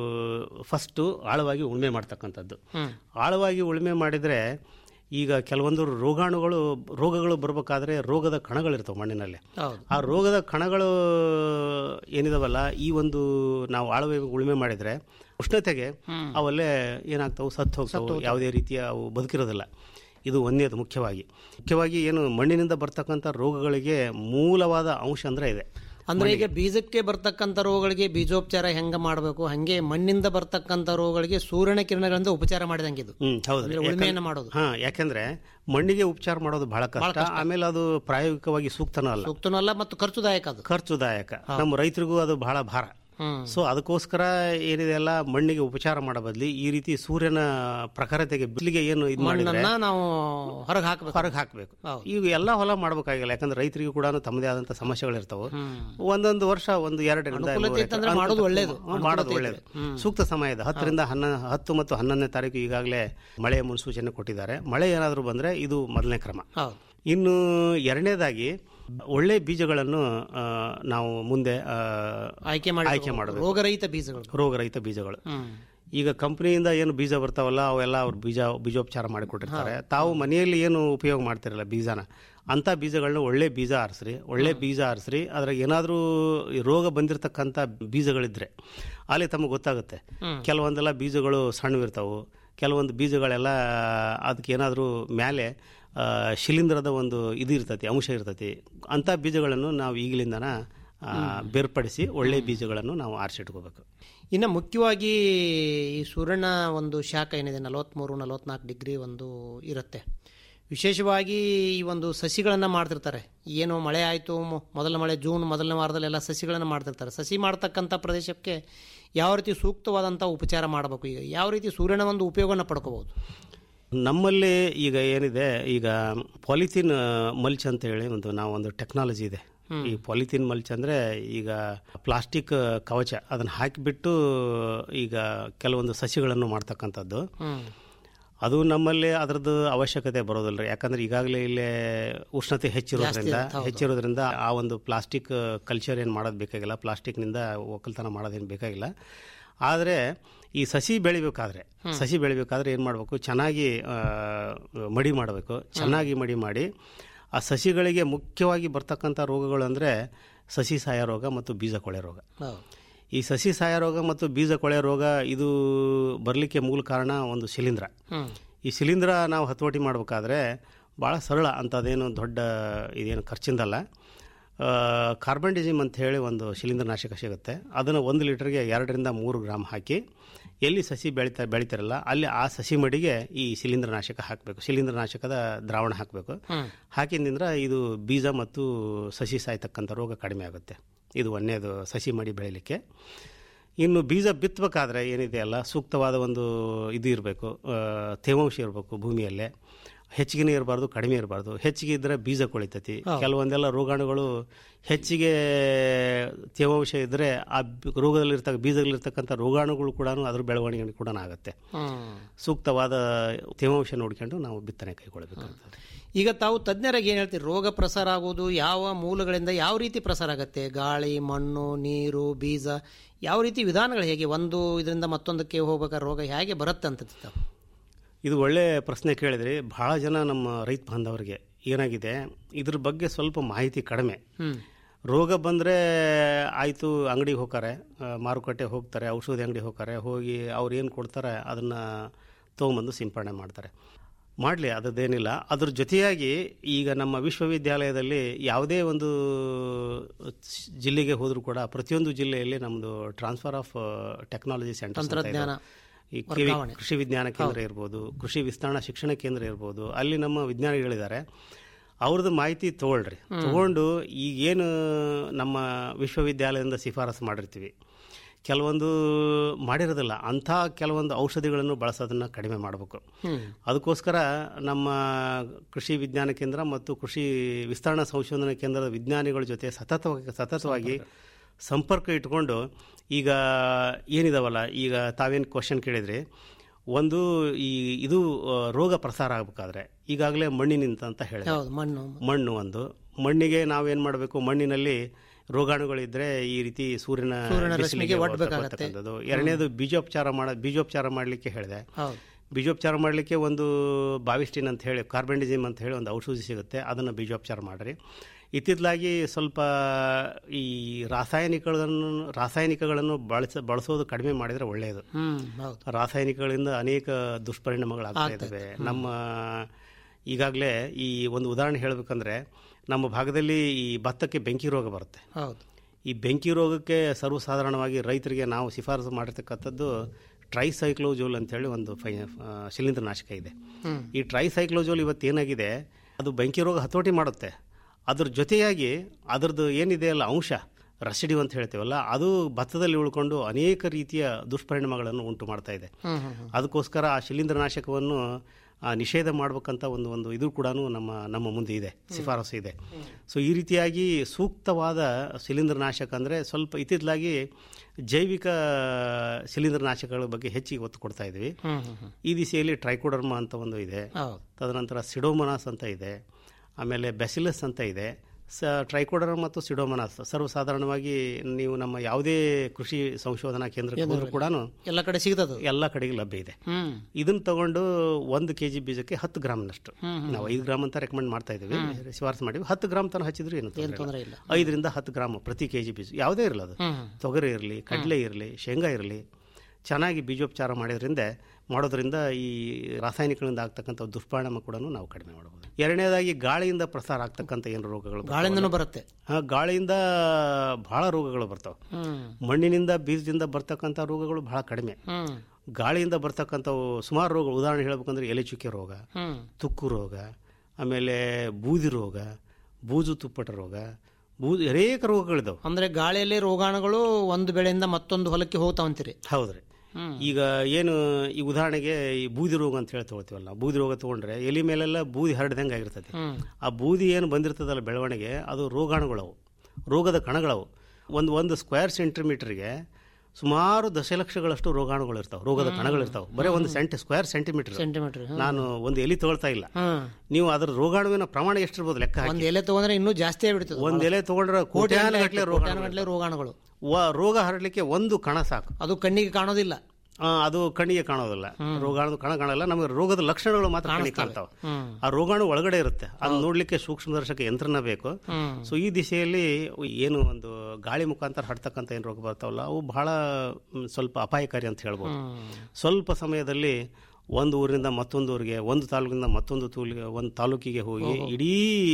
ಫಸ್ಟು ಆಳವಾಗಿ ಉಳುಮೆ ಮಾಡ್ತಕ್ಕಂಥದ್ದು ಹ್ಮ್. ಆಳವಾಗಿ ಉಳುಮೆ ಮಾಡಿದರೆ ಈಗ ಕೆಲವೊಂದು ರೋಗಾಣುಗಳು ರೋಗಗಳು ಬರಬೇಕಾದ್ರೆ ರೋಗದ ಕಣಗಳಿರ್ತವೆ ಮಣ್ಣಿನಲ್ಲಿ ಹೌದು ಆ ರೋಗದ ಕಣಗಳು ಏನಿದಾವಲ್ಲ ಈ ಒಂದು ನಾವು ಆಳವಾಗಿ ಉಳುಮೆ ಮಾಡಿದರೆ ಉಷ್ಣತೆಗೆ ಅವಲ್ಲೇ ಏನಾಗ್ತಾವು ಸತ್ತು ಹೋಗ್ತಾವು ಯಾವುದೇ ರೀತಿಯ ಅವು ಬದುಕಿರೋದಿಲ್ಲ ಇದು ಒಂದೇದು ಮುಖ್ಯವಾಗಿ ಮುಖ್ಯವಾಗಿ ಏನು ಮಣ್ಣಿನಿಂದ ಬರ್ತಕ್ಕಂಥ ರೋಗಗಳಿಗೆ ಮೂಲವಾದ ಅಂಶ ಅಂದರೆ ಇದೆ ಅಂದ್ರೆ ಈಗ ಬೀಜಕ್ಕೆ ಬರ್ತಕ್ಕಂಥ ರೋಗಗಳಿಗೆ ಬೀಜೋಪಚಾರ ಹೆಂಗ ಮಾಡಬೇಕು ಹಂಗೆ ಮಣ್ಣಿಂದ ಬರ್ತಕ್ಕಂಥ ರೋಗಗಳಿಗೆ ಸೂರ್ಯನ ಕಿರಣಗಳಿಂದ ಉಪಚಾರ ಮಾಡಿದಂಗೆ ಇದು ಹ್ಮ್ ಹೌದು ಅಂದ್ರೆ ಉಳುಮೆಯನ್ನ ಮಾಡೋದು ಹಾ ಯಾಕೆಂದ್ರೆ ಮಣ್ಣಿಗೆ ಉಪಚಾರ ಮಾಡೋದು ಬಹಳ ಕಷ್ಟ ಆಮೇಲೆ ಅದು ಪ್ರಾಯೋಗಿಕವಾಗಿ ಸೂಕ್ತನೂ ಅಲ್ಲ ಸೂಕ್ತನೂ ಅಲ್ಲ ಮತ್ತು ಖರ್ಚುದಾಯಕ ಅದು ಖರ್ಚುದಾಯಕ ನಮ್ಮ ರೈತರಿಗೂ ಅದು ಬಹಳ ಭಾರ ಹ್ಮ್ ಸೊ ಅದಕ್ಕೋಸ್ಕರ ಏನಿದೆ ಅಲ್ಲ ಮಣ್ಣಿಗೆ ಉಪಚಾರ ಮಾಡೋ ಬದ್ಲಿ ಈ ರೀತಿ ಸೂರ್ಯನ ಪ್ರಖರತೆಗೆ ಬಿಸಿಲಿಗೆ ಏನು ಇದು ಮಾಡಿದ್ರೆ ಮಣ್ಣನ್ನ ನಾವು ಹೊರಗೆ ಹಾಕಬೇಕು ಹೊರಗೆ ಹಾಕಬೇಕು ಹೌದು. ಈಗ ಎಲ್ಲ ಹೊಲ ಮಾಡ್ಬೇಕಾಗಿಲ್ಲ ಯಾಕಂದ್ರೆ ರೈತರಿಗೂ ಕೂಡ ತಮ್ಮದೇ ಆದಂತ ಸಮಸ್ಯೆಗಳಿರ್ತಾವೆ ಒಂದೊಂದು ವರ್ಷ ಒಂದು ಎರಡರಿಂದ ಅನುಕೂಲತೆ ಮೂರು ಇತ್ತಂದ್ರೆ ಎಕರೆ ಮಾಡೋದು ಒಳ್ಳೇದು. ಹ್ಮ್, ಮಾಡೋದು ಒಳ್ಳೇದು ಸೂಕ್ತ ಸಮಯ ಇದೆ ಹತ್ತರಿಂದ ಹನ್ನ ಹತ್ತು ಮತ್ತು ಹನ್ನೊಂದನೇ ತಾರೀಕು ಈಗಾಗಲೇ ಮಳೆಯ ಮುನ್ಸೂಚನೆ ಕೊಟ್ಟಿದ್ದಾರೆ ಮಳೆ ಏನಾದರೂ ಬಂದ್ರೆ ಇದು ಮೊದಲನೇ ಕ್ರಮ ಹೌದು ಇನ್ನು ಎರಡನೇದಾಗಿ ಒಳ್ಳೆ ಬೀಜಗಳನ್ನು ಆ, ನಾವು ಮುಂದೆ ಆ, ಆಯ್ಕೆ ಮಾಡಿ ಆಯ್ಕೆ ಮಾಡಬೇಕು ರೋಗರಹಿತ ಬೀಜಗಳು ರೋಗರಹಿತ ಬೀಜಗಳು ಹ್ಮ್ ಈಗ ಕಂಪ್ನಿಯಿಂದ ಏನು ಬೀಜ ಬರ್ತಾವಲ್ಲ ಅವೆಲ್ಲ ಅವ್ರು ಬೀಜ ಬೀಜೋಪಚಾರ ಮಾಡಿಕೊಟ್ಟಿರ್ತಾರೆ ತಾವು ಮನೆಯಲ್ಲಿ ಏನು ಉಪಯೋಗ ಮಾಡ್ತಿರಲ್ಲ ಬೀಜನ ಅಂಥ ಬೀಜಗಳನ್ನ ಒಳ್ಳೆ ಬೀಜ ಆರಿಸ್ರಿ ಒಳ್ಳೆ ಬೀಜ ಆರಿಸ್ರಿ ಅದ್ರಾಗ ಏನಾದರೂ ರೋಗ ಬಂದಿರತಕ್ಕಂಥ ಬೀಜಗಳಿದ್ರೆ ಅಲ್ಲಿ ತಮಗೆ ಗೊತ್ತಾಗುತ್ತೆ ಕೆಲವೊಂದೆಲ್ಲ ಬೀಜಗಳು ಸಣ್ಣವಿರ್ತಾವು ಕೆಲವೊಂದು ಬೀಜಗಳೆಲ್ಲ ಅದಕ್ಕೆ ಏನಾದರೂ ಮೇಲೆ ಆ, ಶಿಲೀಂಧ್ರದ ಒಂದು ಇದು ಇರ್ತೈತಿ ಅಂಶ ಇರ್ತೈತಿ ಅಂಥ ಬೀಜಗಳನ್ನು ನಾವು ಈಗಲಿಂದನ ಆ, ಬೇರ್ಪಡಿಸಿ ಒಳ್ಳೆ ಬೀಜಗಳನ್ನು ನಾವು ಆರಿಸಿಟ್ಕೋಬೇಕು ಇನ್ನು ಮುಖ್ಯವಾಗಿ ಈ ಸೂರ್ಯನ ಒಂದು ಶಾಖ ಏನಿದೆ ನಲವತ್ತ್ಮೂರು ನಲವತ್ನಾಲ್ಕು ಡಿಗ್ರಿ ಒಂದು ಇರುತ್ತೆ ವಿಶೇಷವಾಗಿ ಈ ಒಂದು ಸಸಿಗಳನ್ನು ಮಾಡ್ತಿರ್ತಾರೆ ಏನು ಮಳೆ ಆಯಿತು ಮೊದಲ ಮಳೆ ಜೂನ್ ಮೊದಲನೇ ವಾರದಲ್ಲೆಲ್ಲ ಸಸಿಗಳನ್ನು ಮಾಡ್ತಿರ್ತಾರೆ ಸಸಿ ಮಾಡ್ತಕ್ಕಂಥ ಪ್ರದೇಶಕ್ಕೆ ಯಾವ ರೀತಿ ಸೂಕ್ತವಾದಂಥ ಉಪಚಾರ ಮಾಡಬೇಕು ಈಗ ಯಾವ ರೀತಿ ಸೂರ್ಯನ ಒಂದು ಉಪಯೋಗನ ಪಡ್ಕೋಬಹುದು ನಮ್ಮಲ್ಲಿ ಈಗ ಏನಿದೆ ಈಗ ಪಾಲಿಥೀನ್ ಮಲ್ಚ್ ಅಂತ ಹೇಳಿ ಒಂದು ನಾವು ಒಂದು ಟೆಕ್ನಾಲಜಿ ಇದೆ ಈ ಪಾಲಿಥೀನ್ ಮಲ್ಚ್ ಅಂದ್ರೆ ಈಗ ಪ್ಲಾಸ್ಟಿಕ್ ಕವಚ ಅದನ್ನ ಹಾಕಿಬಿಟ್ಟು ಈಗ ಕೆಲವೊಂದು ಸಸಿಗಳನ್ನು ಮಾಡ್ತಕ್ಕಂಥದ್ದು ಅದು ನಮ್ಮಲ್ಲಿ ಅದರದ್ದು ಅವಶ್ಯಕತೆ ಬರೋದಿಲ್ಲ ರೀ ಯಾಕಂದ್ರೆ ಈಗಾಗಲೇ ಇಲ್ಲೇ ಉಷ್ಣತೆ ಹೆಚ್ಚಿರೋದ್ರಿಂದ ಹೆಚ್ಚಿರೋದ್ರಿಂದ ಆ ಒಂದು ಪ್ಲಾಸ್ಟಿಕ್ ಕಲ್ಚರ್ ಏನು ಮಾಡೋದು ಬೇಕಾಗಿಲ್ಲ ಪ್ಲಾಸ್ಟಿಕ್ನಿಂದ ಒಕ್ಕಲ್ತನ ಮಾಡೋದೇನು ಬೇಕಾಗಿಲ್ಲ ಆದರೆ ಈ ಸಸಿ ಬೆಳಿಬೇಕಾದ್ರೆ ಸಸಿ ಬೆಳಿಬೇಕಾದ್ರೆ ಏನು ಮಾಡಬೇಕು ಚೆನ್ನಾಗಿ ಆ, ಮಡಿ ಮಾಡಬೇಕು ಚೆನ್ನಾಗಿ ಮಡಿ ಮಾಡಿ ಆ ಸಸಿಗಳಿಗೆ ಮುಖ್ಯವಾಗಿ ಬರ್ತಕ್ಕಂಥ ರೋಗಗಳು ಅಂದರೆ ಸಸಿ ಸಾಯ ರೋಗ ಮತ್ತು ಬೀಜ ಕೊಳೆ ರೋಗ ಈ ಸಸಿ ಸಾಯ ರೋಗ ಮತ್ತು ಬೀಜ ಕೊಳೆ ರೋಗ ಇದು ಬರಲಿಕ್ಕೆ ಮೂಲ ಕಾರಣ ಒಂದು ಶಿಲೀಂಧ್ರ ಈ ಶಿಲೀಂಧ್ರ ನಾವು ಹತೋಟಿ ಮಾಡಬೇಕಾದ್ರೆ ಭಾಳ ಸರಳ ಅಂಥದ್ದೇನು ದೊಡ್ಡ ಇದೇನು ಖರ್ಚಿಂದಲ್ಲ ಕಾರ್ಬನ್ ಡಿಜಿಮ್ ಅಂತ ಹೇಳಿ ಒಂದು ಶಿಲೀಂಧ್ರನಾಶಕ ಸಿಗುತ್ತೆ ಅದನ್ನು ಒಂದು ಲೀಟರ್ಗೆ ಎರಡರಿಂದ ಮೂರು ಗ್ರಾಮ್ ಹಾಕಿ ಎಲ್ಲಿ ಸಸಿ ಬೆಳಿತಾ ಬೆಳಿತಾರಲ್ಲ ಅಲ್ಲಿ ಆ ಸಸಿ ಮಡಿಗೆ ಈ ಶಿಲೀಂಧ್ರನಾಶಕ ಹಾಕಬೇಕು ಶಿಲೀಂಧ್ರನಾಶಕದ ದ್ರಾವಣ ಹಾಕಬೇಕು ಹಾಕಿದ್ರಿಂದ ಇದು ಬೀಜ ಮತ್ತು ಸಸಿ ಸಾಯ್ತಕ್ಕಂಥ ರೋಗ ಕಡಿಮೆ ಆಗುತ್ತೆ ಇದು ಒಂದನೇದು ಸಸಿ ಮಡಿ ಬೆಳಿಲಿಕ್ಕೆ ಇನ್ನು ಬೀಜ ಬಿತ್ತಬೇಕಾದ್ರೆ ಏನಿದೆ ಅಲ್ಲ ಸೂಕ್ತವಾದ ಒಂದು ಇದು ಇರಬೇಕು ತೇವಾಂಶ ಇರಬೇಕು ಭೂಮಿಯಲ್ಲೇ ಹೆಚ್ಚಿಗೆ ಇರಬಾರ್ದು ಕಡಿಮೆ ಇರಬಾರ್ದು ಹೆಚ್ಚಿಗೆ ಇದ್ದರೆ ಬೀಜ ಕೊಳಿತತಿ ಕೆಲವೊಂದೆಲ್ಲ ರೋಗಾಣುಗಳು ಹೆಚ್ಚಿಗೆ ತೇವಾಂಶ ಇದ್ದರೆ ಆ ಬಿ- ರೋಗದಲ್ಲಿರ್ತಕ್ಕ ಬೀಜದಲ್ಲಿರ್ತಕ್ಕಂಥ ರೋಗಾಣುಗಳು ಕೂಡ ಅದ್ರ ಬೆಳವಣಿಗೆ ಕೂಡ ಆಗುತ್ತೆ ಸೂಕ್ತವಾದ ತೇವಾಂಶ ನೋಡ್ಕೊಂಡು ನಾವು ಬಿತ್ತನೆ ಕೈಗೊಳ್ಳಬೇಕಾಗ್ತದೆ ಈಗ ತಾವು ತಜ್ಞರಾಗಿ ಏನು ಹೇಳ್ತೀರಿ ರೋಗ ಪ್ರಸಾರ ಆಗೋದು ಯಾವ ಮೂಲಗಳಿಂದ ಯಾವ ರೀತಿ ಪ್ರಸಾರ ಆಗುತ್ತೆ ಗಾಳಿ ಮಣ್ಣು ನೀರು ಬೀಜ ಯಾವ ರೀತಿ ವಿಧಾನಗಳು ಹೇಗೆ ಒಂದು ಇದರಿಂದ ಮತ್ತೊಂದಕ್ಕೆ ಹೋಗ್ಬೇಕಾದ್ರೆ ರೋಗ ಹೇಗೆ ಬರುತ್ತೆ ಅಂತ ತಾವು ಇದು ಒಳ್ಳೆ ಪ್ರಶ್ನೆ ಕೇಳಿದ್ರಿ ಬಹಳ ಜನ ನಮ್ಮ ರೈತ ಬಾಂಧವರಿಗೆ ಏನಾಗಿದೆ ಇದ್ರ ಬಗ್ಗೆ ಸ್ವಲ್ಪ ಮಾಹಿತಿ ಕಡಿಮೆ ರೋಗ ಬಂದರೆ ಆಯಿತು ಅಂಗಡಿಗೆ ಹೋಗ್ತಾರೆ ಆ, ಮಾರುಕಟ್ಟೆ ಹೋಗ್ತಾರೆ ಔಷಧಿ ಅಂಗಡಿ ಹೋಗ್ತಾರೆ ಹೋಗಿ ಅವ್ರು ಏನು ಕೊಡ್ತಾರೆ ಅದನ್ನು ತೊಗೊಂಬಂದು ಸಿಂಪಡಣೆ ಮಾಡ್ತಾರೆ ಮಾಡಲಿ ಅದರದ್ದೇನಿಲ್ಲ ಅದ್ರ ಜೊತೆಯಾಗಿ ಈಗ ನಮ್ಮ ವಿಶ್ವವಿದ್ಯಾಲಯದಲ್ಲಿ ಯಾವುದೇ ಒಂದು ಜಿಲ್ಲೆಗೆ ಹೋದರೂ ಕೂಡ ಪ್ರತಿಯೊಂದು ಜಿಲ್ಲೆಯಲ್ಲಿ ನಮ್ಮದು ಟ್ರಾನ್ಸ್ಫರ್ ಆಫ್ ಟೆಕ್ನಾಲಜಿ ಸೆಂಟರ್ ತಂತ್ರಜ್ಞಾನ ಈ ಕಿವಿ ಕೃಷಿ ವಿಜ್ಞಾನ ಕೇಂದ್ರ ಇರ್ಬೋದು ಕೃಷಿ ವಿಸ್ತರಣಾ ಶಿಕ್ಷಣ ಕೇಂದ್ರ ಇರ್ಬೋದು ಅಲ್ಲಿ ನಮ್ಮ ವಿಜ್ಞಾನಿಗಳಿದ್ದಾರೆ ಅವ್ರದ್ದು ಮಾಹಿತಿ ತಗೊಳ್ರಿ ತಗೊಂಡು ಈಗೇನು ನಮ್ಮ ವಿಶ್ವವಿದ್ಯಾಲಯದಿಂದ ಶಿಫಾರಸು ಮಾಡಿರ್ತೀವಿ ಕೆಲವೊಂದು ಮಾಡಿರೋದಿಲ್ಲ ಅಂಥ ಕೆಲವೊಂದು ಔಷಧಿಗಳನ್ನು ಬಳಸೋದನ್ನು ಕಡಿಮೆ ಮಾಡಬೇಕು ಅದಕ್ಕೋಸ್ಕರ ನಮ್ಮ ಕೃಷಿ ವಿಜ್ಞಾನ ಕೇಂದ್ರ ಮತ್ತು ಕೃಷಿ ವಿಸ್ತರಣಾ ಸಂಶೋಧನಾ ಕೇಂದ್ರದ ವಿಜ್ಞಾನಿಗಳ ಜೊತೆ ಸತತವಾಗಿ ಸತತವಾಗಿ ಸಂಪರ್ಕ ಇಟ್ಕೊಂಡು ಈಗ ಏನಿದಾವಲ್ಲ ಈಗ ತಾವೇನು ಕ್ವಶನ್ ಕೇಳಿದ್ರಿ ಒಂದು ಈ ಇದು ಆ, ರೋಗ ಪ್ರಸಾರ ಆಗಬೇಕಾದ್ರೆ ಈಗಾಗಲೇ ಮಣ್ಣಿನಿಂದ ಅಂತ ಹೇಳಿದೆ ಹೌದು ಮಣ್ಣು ಮಣ್ಣು ಒಂದು ಮಣ್ಣಿಗೆ ನಾವೇನು ಮಾಡಬೇಕು ಮಣ್ಣಿನಲ್ಲಿ ರೋಗಾಣುಗಳಿದ್ರೆ ಈ ರೀತಿ ಸೂರ್ಯನ ಸೂರ್ಯನ ಬಿಸಿಲಿಗೆ ರಶ್ಮಿಗೆ ಒಡ್ಬೇಕಾಗತ್ತೆ. ಬರ್ತಕ್ಕಂಥದ್ದು. ಎರಡನೇದು ಬೀಜೋಪಚಾರ ಮಾಡ ಬೀಜೋಪಚಾರ ಮಾಡಲಿಕ್ಕೆ ಹೇಳಿದೆ ಹೌದು ಬೀಜೋಪಚಾರ ಮಾಡಲಿಕ್ಕೆ ಒಂದು ಬಾವಿಸ್ಟಿನ್ ಅಂತ ಹೇಳಿ ಕಾರ್ಬೆಂಡಿಜಿಮ್ ಅಂತ ಹೇಳಿ ಒಂದು ಔಷಧಿ ಸಿಗುತ್ತೆ ಅದನ್ನು ಬೀಜೋಪಚಾರ ಮಾಡಿರಿ ಇತ್ತಿತ್ತಲಾಗಿ ಸ್ವಲ್ಪ ಈ ರಾಸಾಯನಿಕಗಳನ್ನು ರಾಸಾಯನಿಕಗಳನ್ನು ಬಳಸ ಬಳಸೋದು ಕಡಿಮೆ ಮಾಡಿದರೆ ಒಳ್ಳೆಯದು ಹ್ಮ್ ಹೌದು ರಾಸಾಯನಿಕಗಳಿಂದ ಅನೇಕ ದುಷ್ಪರಿಣಾಮಗಳಾಗ್ತಾ ಇದ್ದಾವೆ ನಮ್ಮ ಈಗಾಗಲೇ ಈ ಒಂದು ಉದಾಹರಣೆ ಹೇಳಬೇಕಂದ್ರೆ ನಮ್ಮ ಭಾಗದಲ್ಲಿ ಈ ಭತ್ತಕ್ಕೆ ಬೆಂಕಿ ರೋಗ ಬರುತ್ತೆ ಹೌದು ಈ ಬೆಂಕಿ ರೋಗಕ್ಕೆ ಸರ್ವಸಾಧಾರಣವಾಗಿ ರೈತರಿಗೆ ನಾವು ಶಿಫಾರಸು ಮಾಡಿರ್ತಕ್ಕಂಥದ್ದು ಟ್ರೈಸೈಕ್ಲೋಜೋಲ್ ಅಂತೇಳಿ ಒಂದು ಫೈ ಆ, ಶಿಲೀಂಧ್ರನಾಶಕ ಇದೆ ಹ್ಮ್. ಈ ಟ್ರೈಸೈಕ್ಲೋಜೋಲ್ ಇವತ್ತು ಏನಾಗಿದೆ ಅದು ಬೆಂಕಿ ರೋಗ ಹತೋಟಿ ಮಾಡುತ್ತೆ ಅದ್ರ ಜೊತೆಯಾಗಿ ಅದರದ್ದು ಏನಿದೆ ಅಲ್ಲ ಅಂಶ ರಸಿಡಿವ್ ಅಂತ ಹೇಳ್ತೀವಲ್ಲ ಅದು ಭತ್ತದಲ್ಲಿ ಉಳ್ಕೊಂಡು ಅನೇಕ ರೀತಿಯ ದುಷ್ಪರಿಣಾಮಗಳನ್ನು ಉಂಟು ಮಾಡ್ತಾ ಇದೆ ಹ್ಮ್ ಹ್ಮ್ ಹ್ಮ್. ಅದಕ್ಕೋಸ್ಕರ ಆ ಶಿಲೀಂಧ್ರನಾಶಕವನ್ನು ಆ, ನಿಷೇಧ ಮಾಡಬೇಕಂತ ಒಂದು ಒಂದು ಇದು ಕೂಡ ನಮ್ಮ ನಮ್ಮ ಮುಂದೆ ಇದೆ ಶಿಫಾರಸು ಇದೆ ಸೊ ಈ ರೀತಿಯಾಗಿ ಸೂಕ್ತವಾದ ಶಿಲೀಂಧ್ರನಾಶಕ ಅಂದರೆ ಸ್ವಲ್ಪ ಇತ್ತಿತ್ತಲಾಗಿ ಜೈವಿಕ ಶಿಲೀಂಧ್ರನಾಶಕಗಳ ಬಗ್ಗೆ ಹೆಚ್ಚಿಗೆ ಒತ್ತು ಕೊಡ್ತಾ ಇದ್ವಿ ಹ್ಮ್ ಹ್ಮ್ ಹ್ಮ್. ಈ ದಿಸೆಯಲ್ಲಿ ಟ್ರೈಕೋಡರ್ಮ ಅಂತ ಒಂದು ಇದೆ ಹೌದು ತದನಂತರ ಸಿಡೋಮನಾಸ್ ಅಂತ ಇದೆ ಆಮೇಲೆ ಬೆಸಿಲಸ್ ಅಂತ ಇದೆ ಸ ಟ್ರೈಕೋಡರ್ಮ ಮತ್ತು ಸಿಡೋಮನಾಸ್ ಸರ್ವಸಾಧಾರಣವಾಗಿ ನೀವು ನಮ್ಮ ಯಾವುದೇ ಕೃಷಿ ಸಂಶೋಧನಾ ಕೇಂದ್ರಕ್ಕೆ ಹೋದ್ರೂ ಕೂಡ ಎಲ್ಲ ಕಡೆ ಸಿಗ್ತದ ಎಲ್ಲ ಕಡೆಗೆ ಲಭ್ಯ ಇದೆ ಹ್ಮ್ ಇದನ್ನ ತಗೊಂಡು ಒಂದು ಕೆ ಜಿ ಬೀಜಕ್ಕೆ ಹತ್ತು ಗ್ರಾಮ್ನಷ್ಟು ನಾವು ಐದು ಗ್ರಾಮ್ ಅಂತ ರೆಕಮೆಂಡ್ ಮಾಡ್ತಾ ಇದ್ದೀವಿ ಶಿಫಾರಸು ಮಾಡಿವಿ ಹತ್ತು ಗ್ರಾಮ್ ತನಕ ಹಚ್ಚಿದ್ರು ಏನು ತೊಂದ್ರೆ ತೊಂದರೆ ಇಲ್ಲ. ಇಲ್ಲ ಐದರಿಂದ ಹತ್ತು ಗ್ರಾಮ್ ಪ್ರತಿ ಕೆ ಜಿ ಬೀಜ ಯಾವುದೇ ಇರಲ್ಲ ಅದು ಹ್ಮ್ ತೊಗರಿ ಇರಲಿ ಕಡಲೆ ಇರಲಿ ಶೇಂಗಾ ಇರಲಿ ಚೆನ್ನಾಗಿ ಬೀಜೋಪಚಾರ ಮಾಡೋದ್ರಿಂದ ಮಾಡೋದ್ರಿಂದ ಈ ರಾಸಾಯನಿಕಗಳಿಂದ ಆಗ್ತಕ್ಕಂಥ ದುಷ್ಪರಿಣಾಮ ಕೂಡ ನಾವು ಕಡಿಮೆ ಮಾಡಬಹುದು ಎರಡನೇದಾಗಿ ಗಾಳಿಯಿಂದ ಪ್ರಸಾರ ಆಗ್ತಕ್ಕಂಥ ಏನು ರೋಗಗಳು ಬರ್ತಾವಲ್ಲ, ಗಾಳಿಂದನೂ ಬರುತ್ತೆ ಆ, ಗಾಳಿಯಿಂದ ಬಹಳ ರೋಗಗಳು ಬರ್ತಾವೆ ಹ್ಮ್ ಮಣ್ಣಿನಿಂದ ಬೀಜದಿಂದ ಬರ್ತಕ್ಕಂಥ ರೋಗಗಳು ಬಹಳ ಕಡಿಮೆ ಹ್ಮ್ ಗಾಳಿಯಿಂದ ಬರ್ತಕ್ಕಂಥವು ಸುಮಾರು ರೋಗಗಳು ಉದಾಹರಣೆ ಹೇಳಬೇಕಂದ್ರೆ ಎಲೆ ಚುಕ್ಕೆ ರೋಗ ಹ್ಮ್ ತುಕ್ಕು ರೋಗ ಆಮೇಲೆ ಬೂದಿ ರೋಗ ಬೂಜು ತುಪ್ಪಟ ರೋಗ ಬೂದು ಅನೇಕ ರೋಗಗಳಿದಾವೆ ಅಂದ್ರೆ ಗಾಳಿಯಲ್ಲಿ ರೋಗಾಣುಗಳು ಒಂದು ಬೆಳೆಯಿಂದ ಮತ್ತೊಂದು ಹೊಲಕ್ಕೆ ಹೋಗ್ತಾವಂತೀರಿ ಹೌದ್ರಿ ಹ್ಮ್. ಈಗ ಏನು ಈ ಉದಾಹರಣೆಗೆ ಈ ಬೂದಿ ರೋಗ ಅಂತ ಹೇಳಿ ತಗೊಳ್ತೀವಲ್ಲ ನಾವು ಬೂದಿ ರೋಗ ತಗೊಂಡ್ರೆ ಎಲಿ ಮೇಲೆಲ್ಲ ಬೂದಿ ಹರಡ್ದಂಗೆ ಆಗಿರ್ತದೆ ಹ್ಮ್ ಆ ಬೂದಿ ಏನು ಬಂದಿರ್ತದಲ್ಲ ಬೆಳವಣಿಗೆ ಅದು ರೋಗಾಣುಗಳವು ರೋಗದ ಕಣಗಳವು ಒಂದು ಒಂದು ಸ್ಕ್ವೇರ್ ಸೆಂಟಿಮೀಟರ್ಗೆ ಸುಮಾರು ದಶಲಕ್ಷಗಳಷ್ಟು ರೋಗಾಣುಗಳು ಇರ್ತಾವೆ ರೋಗದ ಕಣಗಳಿರ್ತಾವೆ ಬರೀ ಒಂದು ಸೆಂಟಿ ಸ್ಕ್ವೇರ್ ಸೆಂಟಿಮೀಟರ್ ಸೆಂಟಿಮೀಟರ್ ನಾನು ಒಂದು ಎಲಿ ತಗೊಳ್ತಾ ಇಲ್ಲ ಹ್ಮ್ ನೀವು ಅದರ ರೋಗಾಣುವಿನ ಪ್ರಮಾಣ ಎಷ್ಟಿರ್ಬೋದು ಲೆಕ್ಕ ಹಾಕಿ ಒಂದ್ ಎಲೆ ತಗೊಂಡ್ರೆ ಇನ್ನೂ ಜಾಸ್ತಿ ಆಗ್ಬಿಡ್ತದೆ ಒಂದ್ ಎಲೆ ತಗೊಂಡ್ರೆ ಕೋಟ್ಯಾನುಗಟ್ಟಲೆ ರೋಗಾಣುಗಳು ಗಟ್ಟಲೆ ರೋಗಾಣುಗಳು ವ- ರೋಗ ಹರಡ್ಲಿಕ್ಕೆ ಒಂದು ಕಣ ಸಾಕು ಅದು ಕಣ್ಣಿಗೆ ಕಾಣೋದಿಲ್ಲ ಆ, ಅದು ಕಣ್ಣಿಗೆ ಕಾಣೋದಿಲ್ಲ ರೋಗಾಣು ಕಣ ಕಾಣಲ್ಲ ನಮಗೆ ರೋಗದ ಲಕ್ಷಣಗಳು ಮಾತ್ರ ಕಣ್ಣಿಗೆ ಕಾಣ್ತಾವೆ ಹ್ಮ್ ಆ ರೋಗಾಣು ಒಳಗಡೆ ಇರುತ್ತೆ ಅದು ನೋಡ್ಲಿಕ್ಕೆ ಸೂಕ್ಷ್ಮದರ್ಶಕ ಯಂತ್ರನ ಬೇಕು ಹ್ಮ್ ಸೊ ಈ ದಿಶೆಯಲ್ಲಿ ಏನು ಒಂದು ಗಾಳಿ ಮುಖಾಂತರ ಹರಡ್ತಕ್ಕಂಥ ಏನು ರೋಗ ಬರ್ತಾವಲ್ಲ ಅವು ಬಹಳ ಮ್, ಸ್ವಲ್ಪ ಅಪಾಯಕಾರಿ ಅಂತ ಹೇಳ್ಬೋದು ಸ್ವಲ್ಪ ಸಮಯದಲ್ಲಿ ಒಂದು ಊರಿನಿಂದ ಮತ್ತೊಂದು ಊರಿಗೆ ಒಂದು ತಾಲೂಕಿಂದ ಮತ್ತೊಂದು ತೂಲಿಗೆ ಒಂದು ತಾಲೂಕಿಗೆ ಹೋಗಿ ಇಡೀ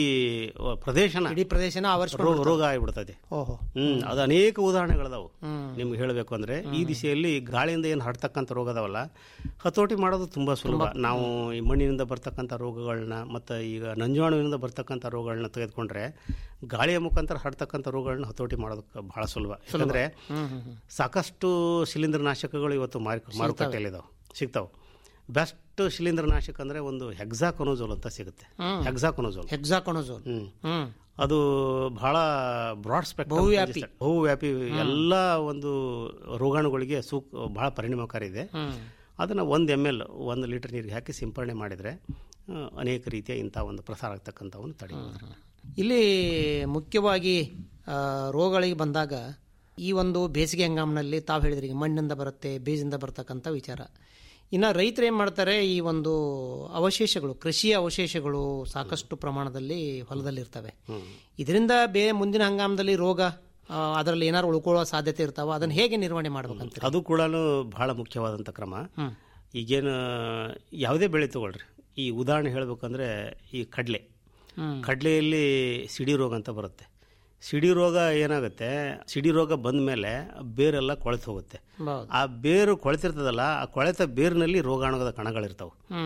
ಪ್ರದೇಶನ ಇಡೀ ಪ್ರದೇಶನ ಆವರಿಸ ರೋಗ ರೋಗ ಆಗಿಬಿಡ್ತದೆ ಓಹೋ ಹ್ಮ್ ಅದು ಅನೇಕ ಉದಾಹರಣೆಗಳದಾವು ಹ್ಮ್ ನಿಮ್ಗೆ ಹೇಳಬೇಕು ಅಂದ್ರೆ ಈ ದಿಶೆಯಲ್ಲಿ ಗಾಳಿಯಿಂದ ಏನು ಹರಡ್ತಕ್ಕಂಥ ರೋಗ ಅದಾವಲ್ಲ ಹತೋಟಿ ಮಾಡೋದು ತುಂಬಾ ಸುಲಭ ನಾವು ಈ ಮಣ್ಣಿನಿಂದ ಬರ್ತಕ್ಕಂಥ ರೋಗಗಳನ್ನ ಮತ್ತು ಈಗ ನಂಜಾಣುವಿನಿಂದ ಬರ್ತಕ್ಕಂಥ ರೋಗಗಳನ್ನ ತೆಗೆದುಕೊಂಡ್ರೆ ಗಾಳಿಯ ಮುಖಾಂತರ ಹರಡ್ತಕ್ಕಂಥ ರೋಗಗಳನ್ನ ಹತೋಟಿ ಮಾಡೋದಕ್ಕೆ ಬಹಳ ಸುಲಭ ಯಾಕಂದ್ರೆ ಹ್ಮ್ ಹ್ಮ್ ಹ್ಮ್ ಸಾಕಷ್ಟು ಶಿಲೀಂಧ್ರನಾಶಕಗಳು ಇವತ್ತು ಮಾರು ಮಾರುಕಟ್ಟೆಯಲ್ಲಿದ್ದಾವೆ ಸಿಗ್ತಾವೆ ಬೆಸ್ಟ್ ಶಿಲೀಂಧ್ರನಾಶಕ ಅಂದ್ರೆ ಒಂದು ಹೆಕ್ಸಾಕೊನೋಜೋಲ್ ಅಂತ ಸಿಗುತ್ತೆ ಹ್ಮ್. ಹೆಕ್ಸಾಕೊನೋಜೋಲ್ ಹೆಕ್ಸಾಕೊನೋಜೋಲ್ ಹ್ಮ್ ಹ್ಮ್ ಅದು ಬಹಳ ಬ್ರಾಡ್ ಸ್ಪೆಕ್ಟ್ರಮ್ ಬಹುವ್ಯಾಪಿ. ಬಹುವ್ಯಾಪಿ ಎಲ್ಲ ಒಂದು ರೋಗಾಣುಗಳಿಗೆ ಸೂಕ್ ಬಹಳ ಪರಿಣಾಮಕಾರಿ ಇದೆ ಹ್ಮ್ ಅದನ್ನು ಒಂದು ಎಮ್ ಎಲ್ ಒಂದು ಲೀಟರ್ ನೀರಿಗೆ ಹಾಕಿ ಸಿಂಪರಣೆ ಮಾಡಿದರೆ ಅನೇಕ ರೀತಿಯ ಇಂಥ ಒಂದು ಪ್ರಸಾರ ಆಗ್ತಕ್ಕಂಥವನ್ನು ತಡೆಯಬಹುದು ಇಲ್ಲಿ ಮುಖ್ಯವಾಗಿ ಆ, ರೋಗಗಳಿಗೆ ಬಂದಾಗ ಈ ಒಂದು ಬೇಸಿಗೆ ಹಂಗಾಮಿನಲ್ಲಿ ತಾವು ಹೇಳಿದ್ರಿ ಈಗ ಮಣ್ಣಿಂದ ಬರುತ್ತೆ ಬೀಜದಿಂದ ಬರ್ತಕ್ಕಂಥ ವಿಚಾರ ಇನ್ನು ರೈತರು ಏನು ಮಾಡ್ತಾರೆ ಈ ಒಂದು ಅವಶೇಷಗಳು ಕೃಷಿಯ ಅವಶೇಷಗಳು ಸಾಕಷ್ಟು ಪ್ರಮಾಣದಲ್ಲಿ ಹೊಲದಲ್ಲಿರ್ತವೆ ಇದರಿಂದ ಬೇರೆ ಮುಂದಿನ ಹಂಗಾಮದಲ್ಲಿ ರೋಗ ಆ, ಅದರಲ್ಲಿ ಏನಾದ್ರು ಉಳ್ಕೊಳ್ಳೋ ಸಾಧ್ಯತೆ ಇರ್ತಾವ ಅದನ್ನ ಹೇಗೆ ನಿರ್ವಹಣೆ ಮಾಡ್ಬೇಕಂತ ಅದು ಕೂಡ ಬಹಳ ಮುಖ್ಯವಾದಂಥ ಕ್ರಮ ಈಗೇನು ಯಾವುದೇ ಬೆಳೆ ತಗೊಳ್ರಿ ಈ ಉದಾಹರಣೆ ಹೇಳಬೇಕಂದ್ರೆ ಈ ಕಡಲೆ ಹ್ಮ್. ಕಡಲೆಯಲ್ಲಿ ಸಿಡಿ ರೋಗ ಅಂತ ಬರುತ್ತೆ ಸಿಡಿ ರೋಗ ಏನಾಗುತ್ತೆ ಸಿಡಿ ರೋಗ ಬಂದ ಮೇಲೆ ಬೇರೆಲ್ಲ ಕೊಳೆತು ಹೋಗುತ್ತೆ ಹೌದು. ಆ ಬೇರು ಕೊಳೆತಿರ್ತದಲ್ಲ ಆ ಕೊಳೆತ ಬೇರಿನಲ್ಲಿ ರೋಗಾಣುಗಳ ಕಣಗಳಿರ್ತಾವೆ ಹ್ಮ್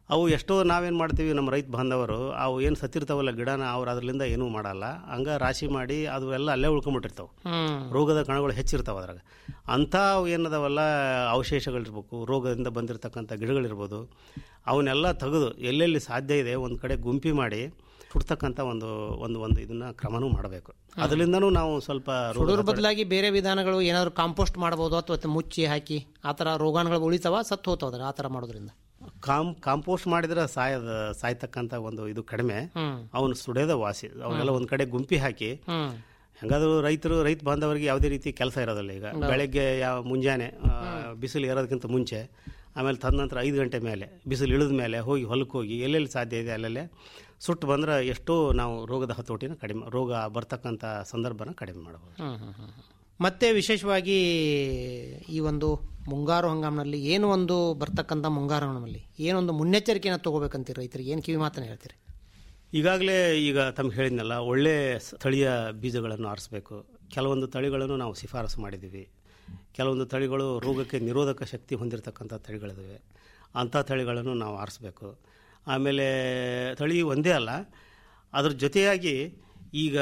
ಅವು ಎಷ್ಟೋ ನಾವೇನು ಮಾಡ್ತೀವಿ ನಮ್ಮ ರೈತ ಬಾಂಧವರು ಅವು ಏನು ಸತ್ತಿರ್ತಾವಲ್ಲ ಗಿಡನ ಅವ್ರು ಅದರಿಂದ ಏನೂ ಮಾಡಲ್ಲ ಹಂಗ ರಾಶಿ ಮಾಡಿ ಅದು ಎಲ್ಲ ಅಲ್ಲೇ ಉಳ್ಕೊಂಬಿಟ್ಟಿರ್ತಾವೆ ಹ್ಮ್ ರೋಗದ ಕಣಗಳು ಹೆಚ್ಚಿರ್ತಾವೆ ಅದ್ರಾಗ ಅಂಥ ಅವು ಏನದಾವಲ್ಲ ಅವಶೇಷಗಳಿರ್ಬೇಕು ರೋಗದಿಂದ ಬಂದಿರತಕ್ಕಂಥ ಗಿಡಗಳಿರ್ಬೋದು ಅವನ್ನೆಲ್ಲ ತೆಗೆದು ಎಲ್ಲೆಲ್ಲಿ ಸಾಧ್ಯ ಇದೆ ಒಂದು ಕಡೆ ಗುಂಪಿ ಮಾಡಿ ಸುಡ್ತಕ್ಕಂಥ ಒಂದು ಒಂದು ಒಂದು ಇದನ್ನ ಕ್ರಮನೂ ಮಾಡಬೇಕು ಅದರಿಂದನೂ ನಾವು ಸ್ವಲ್ಪ ರೋಗದ ಸುಡೋದ್ರ ಬದಲಾಗಿ ಬೇರೆ ವಿಧಾನಗಳು ಏನಾದ್ರು ಕಾಂಪೋಸ್ಟ್ ಮಾಡಬಹುದು ಅಥವಾ ಮುಚ್ಚಿ ಹಾಕಿ ಆ ಥರ ರೋಗಾಣುಗಳು ಉಳಿತಾವ ಸತ್ತು ಹೋಗ್ತಾವ ಆ ಥರ ಮಾಡೋದ್ರಿಂದ ಕಾಂ ಕಾಂಪೋಸ್ಟ್ ಮಾಡಿದ್ರೆ ಸಾಯದ ಸಾಯ್ತಕ್ಕಂಥ ಒಂದು ಇದು ಕಡಿಮೆ ಹ್ಮ್ ಅವನು ಸುಡೋದ ವಾಸಿ ಅವನ್ನೆಲ್ಲ ಒಂದು ಕಡೆ ಗುಂಪಿ ಹಾಕಿ ಹ್ಮ್ ಹೆಂಗಾದ್ರೂ ರೈತರು ರೈತ ಬಾಂಧವರಿಗೆ ಯಾವುದೇ ರೀತಿ ಕೆಲಸ ಇರೋದಿಲ್ಲ ಈಗ ಬೆಳಗ್ಗೆ ಯಾವ ಮುಂಜಾನೆ ಆ, ಬಿಸಿಲು ಏರೋದಕ್ಕಿಂತ ಮುಂಚೆ ಆಮೇಲೆ ತದನಂತರ ಐದು ಗಂಟೆ ಮೇಲೆ ಬಿಸಿಲು ಇಳಿದ ಮೇಲೆ ಹೋಗಿ ಹೊಲಕ್ಕೆ ಹೋಗಿ ಎಲ್ಲೆಲ್ಲಿ ಸಾಧ್ಯ ಇದೆ ಅಲ್ಲೆಲ್ಲೇ ಸುಟ್ಟು ಬಂದ್ರೆ ಎಷ್ಟೋ ನಾವು ರೋಗದ ಹತೋಟಿನ ಕಡಿಮೆ ರೋಗ ಬರ್ತಕ್ಕಂಥ ಸಂದರ್ಭನ ಕಡಿಮೆ ಮಾಡಬಹುದು ಹ್ಮ್, ಹ್ಮ್, ಹ್ಮ್, ಹ್ಮ್. ಮತ್ತೆ ವಿಶೇಷವಾಗಿ ಈ ಒಂದು ಮುಂಗಾರು ಹಂಗಾಮಿನಲ್ಲಿ ಏನು ಒಂದು ಬರ್ತಕ್ಕಂಥ ಮುಂಗಾರು ಹಂಗಾಮಿನಲ್ಲಿ ಏನೊಂದು ಮುನ್ನೆಚ್ಚರಿಕೆಯನ್ನು ತಗೋಬೇಕಂತೀರಿ ರೈತರಿಗೆ ಏನು ಕಿವಿ ಮಾತನ್ನ ಹೇಳ್ತೀರಿ ಈಗಾಗಲೇ ಈಗ ತಮ್ಗೆ ಹೇಳಿದ್ನಲ್ಲ ಒಳ್ಳೆ ಸ್ಥಳೀಯ ಬೀಜಗಳನ್ನು ಆರಿಸ್ಬೇಕು ಕೆಲವೊಂದು ತಳಿಗಳನ್ನು ನಾವು ಶಿಫಾರಸು ಮಾಡಿದ್ದೀವಿ ಕೆಲವೊಂದು ತಳಿಗಳು ರೋಗಕ್ಕೆ ನಿರೋಧಕ ಶಕ್ತಿ ಹೊಂದಿರತಕ್ಕಂಥ ತಳಿಗಳಿದ್ದಾವೆ ಅಂಥ ತಳಿಗಳನ್ನು ನಾವು ಆರಿಸ್ಬೇಕು ಆಮೇಲೆ ತಳಿ ಒಂದೇ ಅಲ್ಲ ಅದ್ರ ಜೊತೆಯಾಗಿ ಈಗ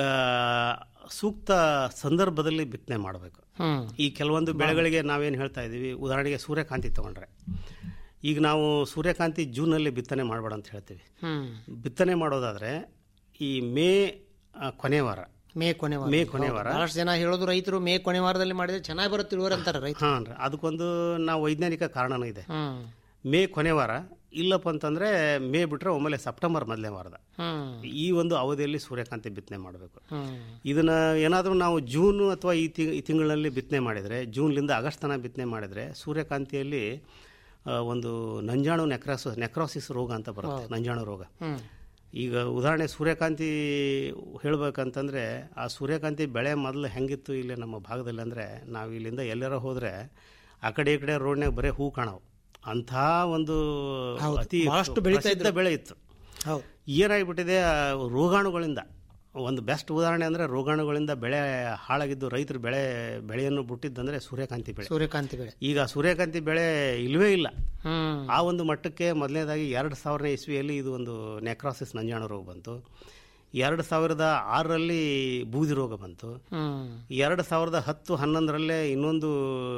ಸೂಕ್ತ ಸಂದರ್ಭದಲ್ಲಿ ಬಿತ್ತನೆ ಮಾಡಬೇಕು ಹ್ಮ್ ಈ ಕೆಲವೊಂದು ಬೆಳೆಗಳಿಗೆ ನಾವೇನು ಹೇಳ್ತಾ ಇದ್ದೀವಿ ಉದಾಹರಣೆಗೆ ಸೂರ್ಯಕಾಂತಿ ತಗೊಂಡ್ರೆ ಈಗ ನಾವು ಸೂರ್ಯಕಾಂತಿ ಜೂನಲ್ಲಿ ಬಿತ್ತನೆ ಮಾಡಬೇಡ ಅಂತ ಹೇಳ್ತೀವಿ ಹ್ಮ್ ಬಿತ್ತನೆ ಮಾಡೋದಾದ್ರೆ ಈ ಮೇ ಆ, ಕೊನೆ ವಾರ ಮೇ ಕೊನೆ ವಾರ ಮೇ ಕೊನೆ ವಾರ ಬಹಳಷ್ಟು ಜನ ಹೇಳೋದು ರೈತರು ಮೇ ಕೊನೆ ವಾರದಲ್ಲಿ ಮಾಡಿದ್ರೆ ಚೆನ್ನಾಗಿ ಬರುತ್ತೆ ಇಳುವರಿ ಅಂತಾರೆ ರೈತರು ಹಾಂ ರೀ ಅದಕ್ಕೊಂದು ನಾವು ವೈಜ್ಞಾನಿಕ ಕಾರಣನೂ ಇದೆ ಹ್ಮ್ ಮೇ ಕೊನೆ ವಾರ ಇಲ್ಲಪ್ಪ ಅಂತಂದ್ರೆ ಮೇ ಬಿಟ್ರೆ ಒಮ್ಮೆಲೆ ಸೆಪ್ಟೆಂಬರ್ ಮೊದಲನೇ ವಾರದ ಹ್ಮ್ ಈ ಒಂದು ಅವಧಿಯಲ್ಲಿ ಸೂರ್ಯಕಾಂತಿ ಬಿತ್ತನೆ ಮಾಡಬೇಕು ಹ್ಮ್ ಇದನ್ನ ಏನಾದರೂ ನಾವು ಜೂನ್ ಅಥವಾ ಈ ತಿ ಈ ತಿಂಗಳಲ್ಲಿ ಬಿತ್ತನೆ ಮಾಡಿದರೆ ಜೂನ್ಲಿಂದ ಆಗಸ್ಟ್ ತನಕ ಬಿತ್ತನೆ ಮಾಡಿದರೆ ಸೂರ್ಯಕಾಂತಿಯಲ್ಲಿ ಆ, ಒಂದು ನಂಜಾಣು ನೆಕ್ರಾಸ್ ನೆಕ್ರಾಸಿಸ್ ರೋಗ ಅಂತ ಬರುತ್ತೆ ನಂಜಾಣು ರೋಗ ಹ್ಮ್ ಈಗ ಉದಾಹರಣೆ ಸೂರ್ಯಕಾಂತಿ ಹೇಳ್ಬೇಕಂತಂದ್ರೆ ಆ ಸೂರ್ಯಕಾಂತಿ ಬೆಳೆ ಮೊದಲು ಹೆಂಗಿತ್ತು ಇಲ್ಲಿ ನಮ್ಮ ಭಾಗದಲ್ಲಿ ಅಂದರೆ ನಾವು ಇಲ್ಲಿಂದ ಎಲ್ಲಾರ ಹೋದರೆ ಆ ಕಡೆ ಈ ಕಡೆ ರೋಡ್ನಾಗ ಬರೀ ಹೂ ಕಾಣವು ಅಂಥ ಒಂದು ಹೌದು. ಅತಿ ಬಹಳಷ್ಟು ಬೆಳೀತಾ ಪ್ರಸಿದ್ಧ ಬೆಳೆ ಇತ್ತು ಹೌದು ಏನಾಗಿಬಿಟ್ಟಿದೆ ಆ ರೋಗಾಣುಗಳಿಂದ ಒಂದು ಬೆಸ್ಟ್ ಉದಾಹರಣೆ ಅಂದರೆ ರೋಗಾಣುಗಳಿಂದ ಬೆಳೆ ಹಾಳಾಗಿದ್ದು ರೈತರು ಬೆಳೆ ಬೆಳೆಯನ್ನು ಬಿಟ್ಟಿದ್ದಂದ್ರೆ ಸೂರ್ಯಕಾಂತಿ ಬೆಳೆ ಸೂರ್ಯಕಾಂತಿ ಬೆಳೆ ಈಗ ಸೂರ್ಯಕಾಂತಿ ಬೆಳೆ ಇಲ್ವೇ ಇಲ್ಲ ಹ್ಮ್ ಆ ಒಂದು ಮಟ್ಟಕ್ಕೆ ಮೊದಲನೇದಾಗಿ ಎರಡು ಸಾವಿರನೇ ಇಸ್ವಿಯಲ್ಲಿ ಇದು ಒಂದು ನೆಕ್ರಾಸಿಸ್ ನಂಜಾಣು ರೋಗ ಬಂತು ಎರಡು ಸಾವಿರದ ಆರರಲ್ಲಿ ಬೂದಿ ರೋಗ ಬಂತು ಹ್ಮ್ ಎರಡು ಸಾವಿರದ ಹತ್ತು ಹನ್ನೊಂದರಲ್ಲೇ ಇನ್ನೊಂದು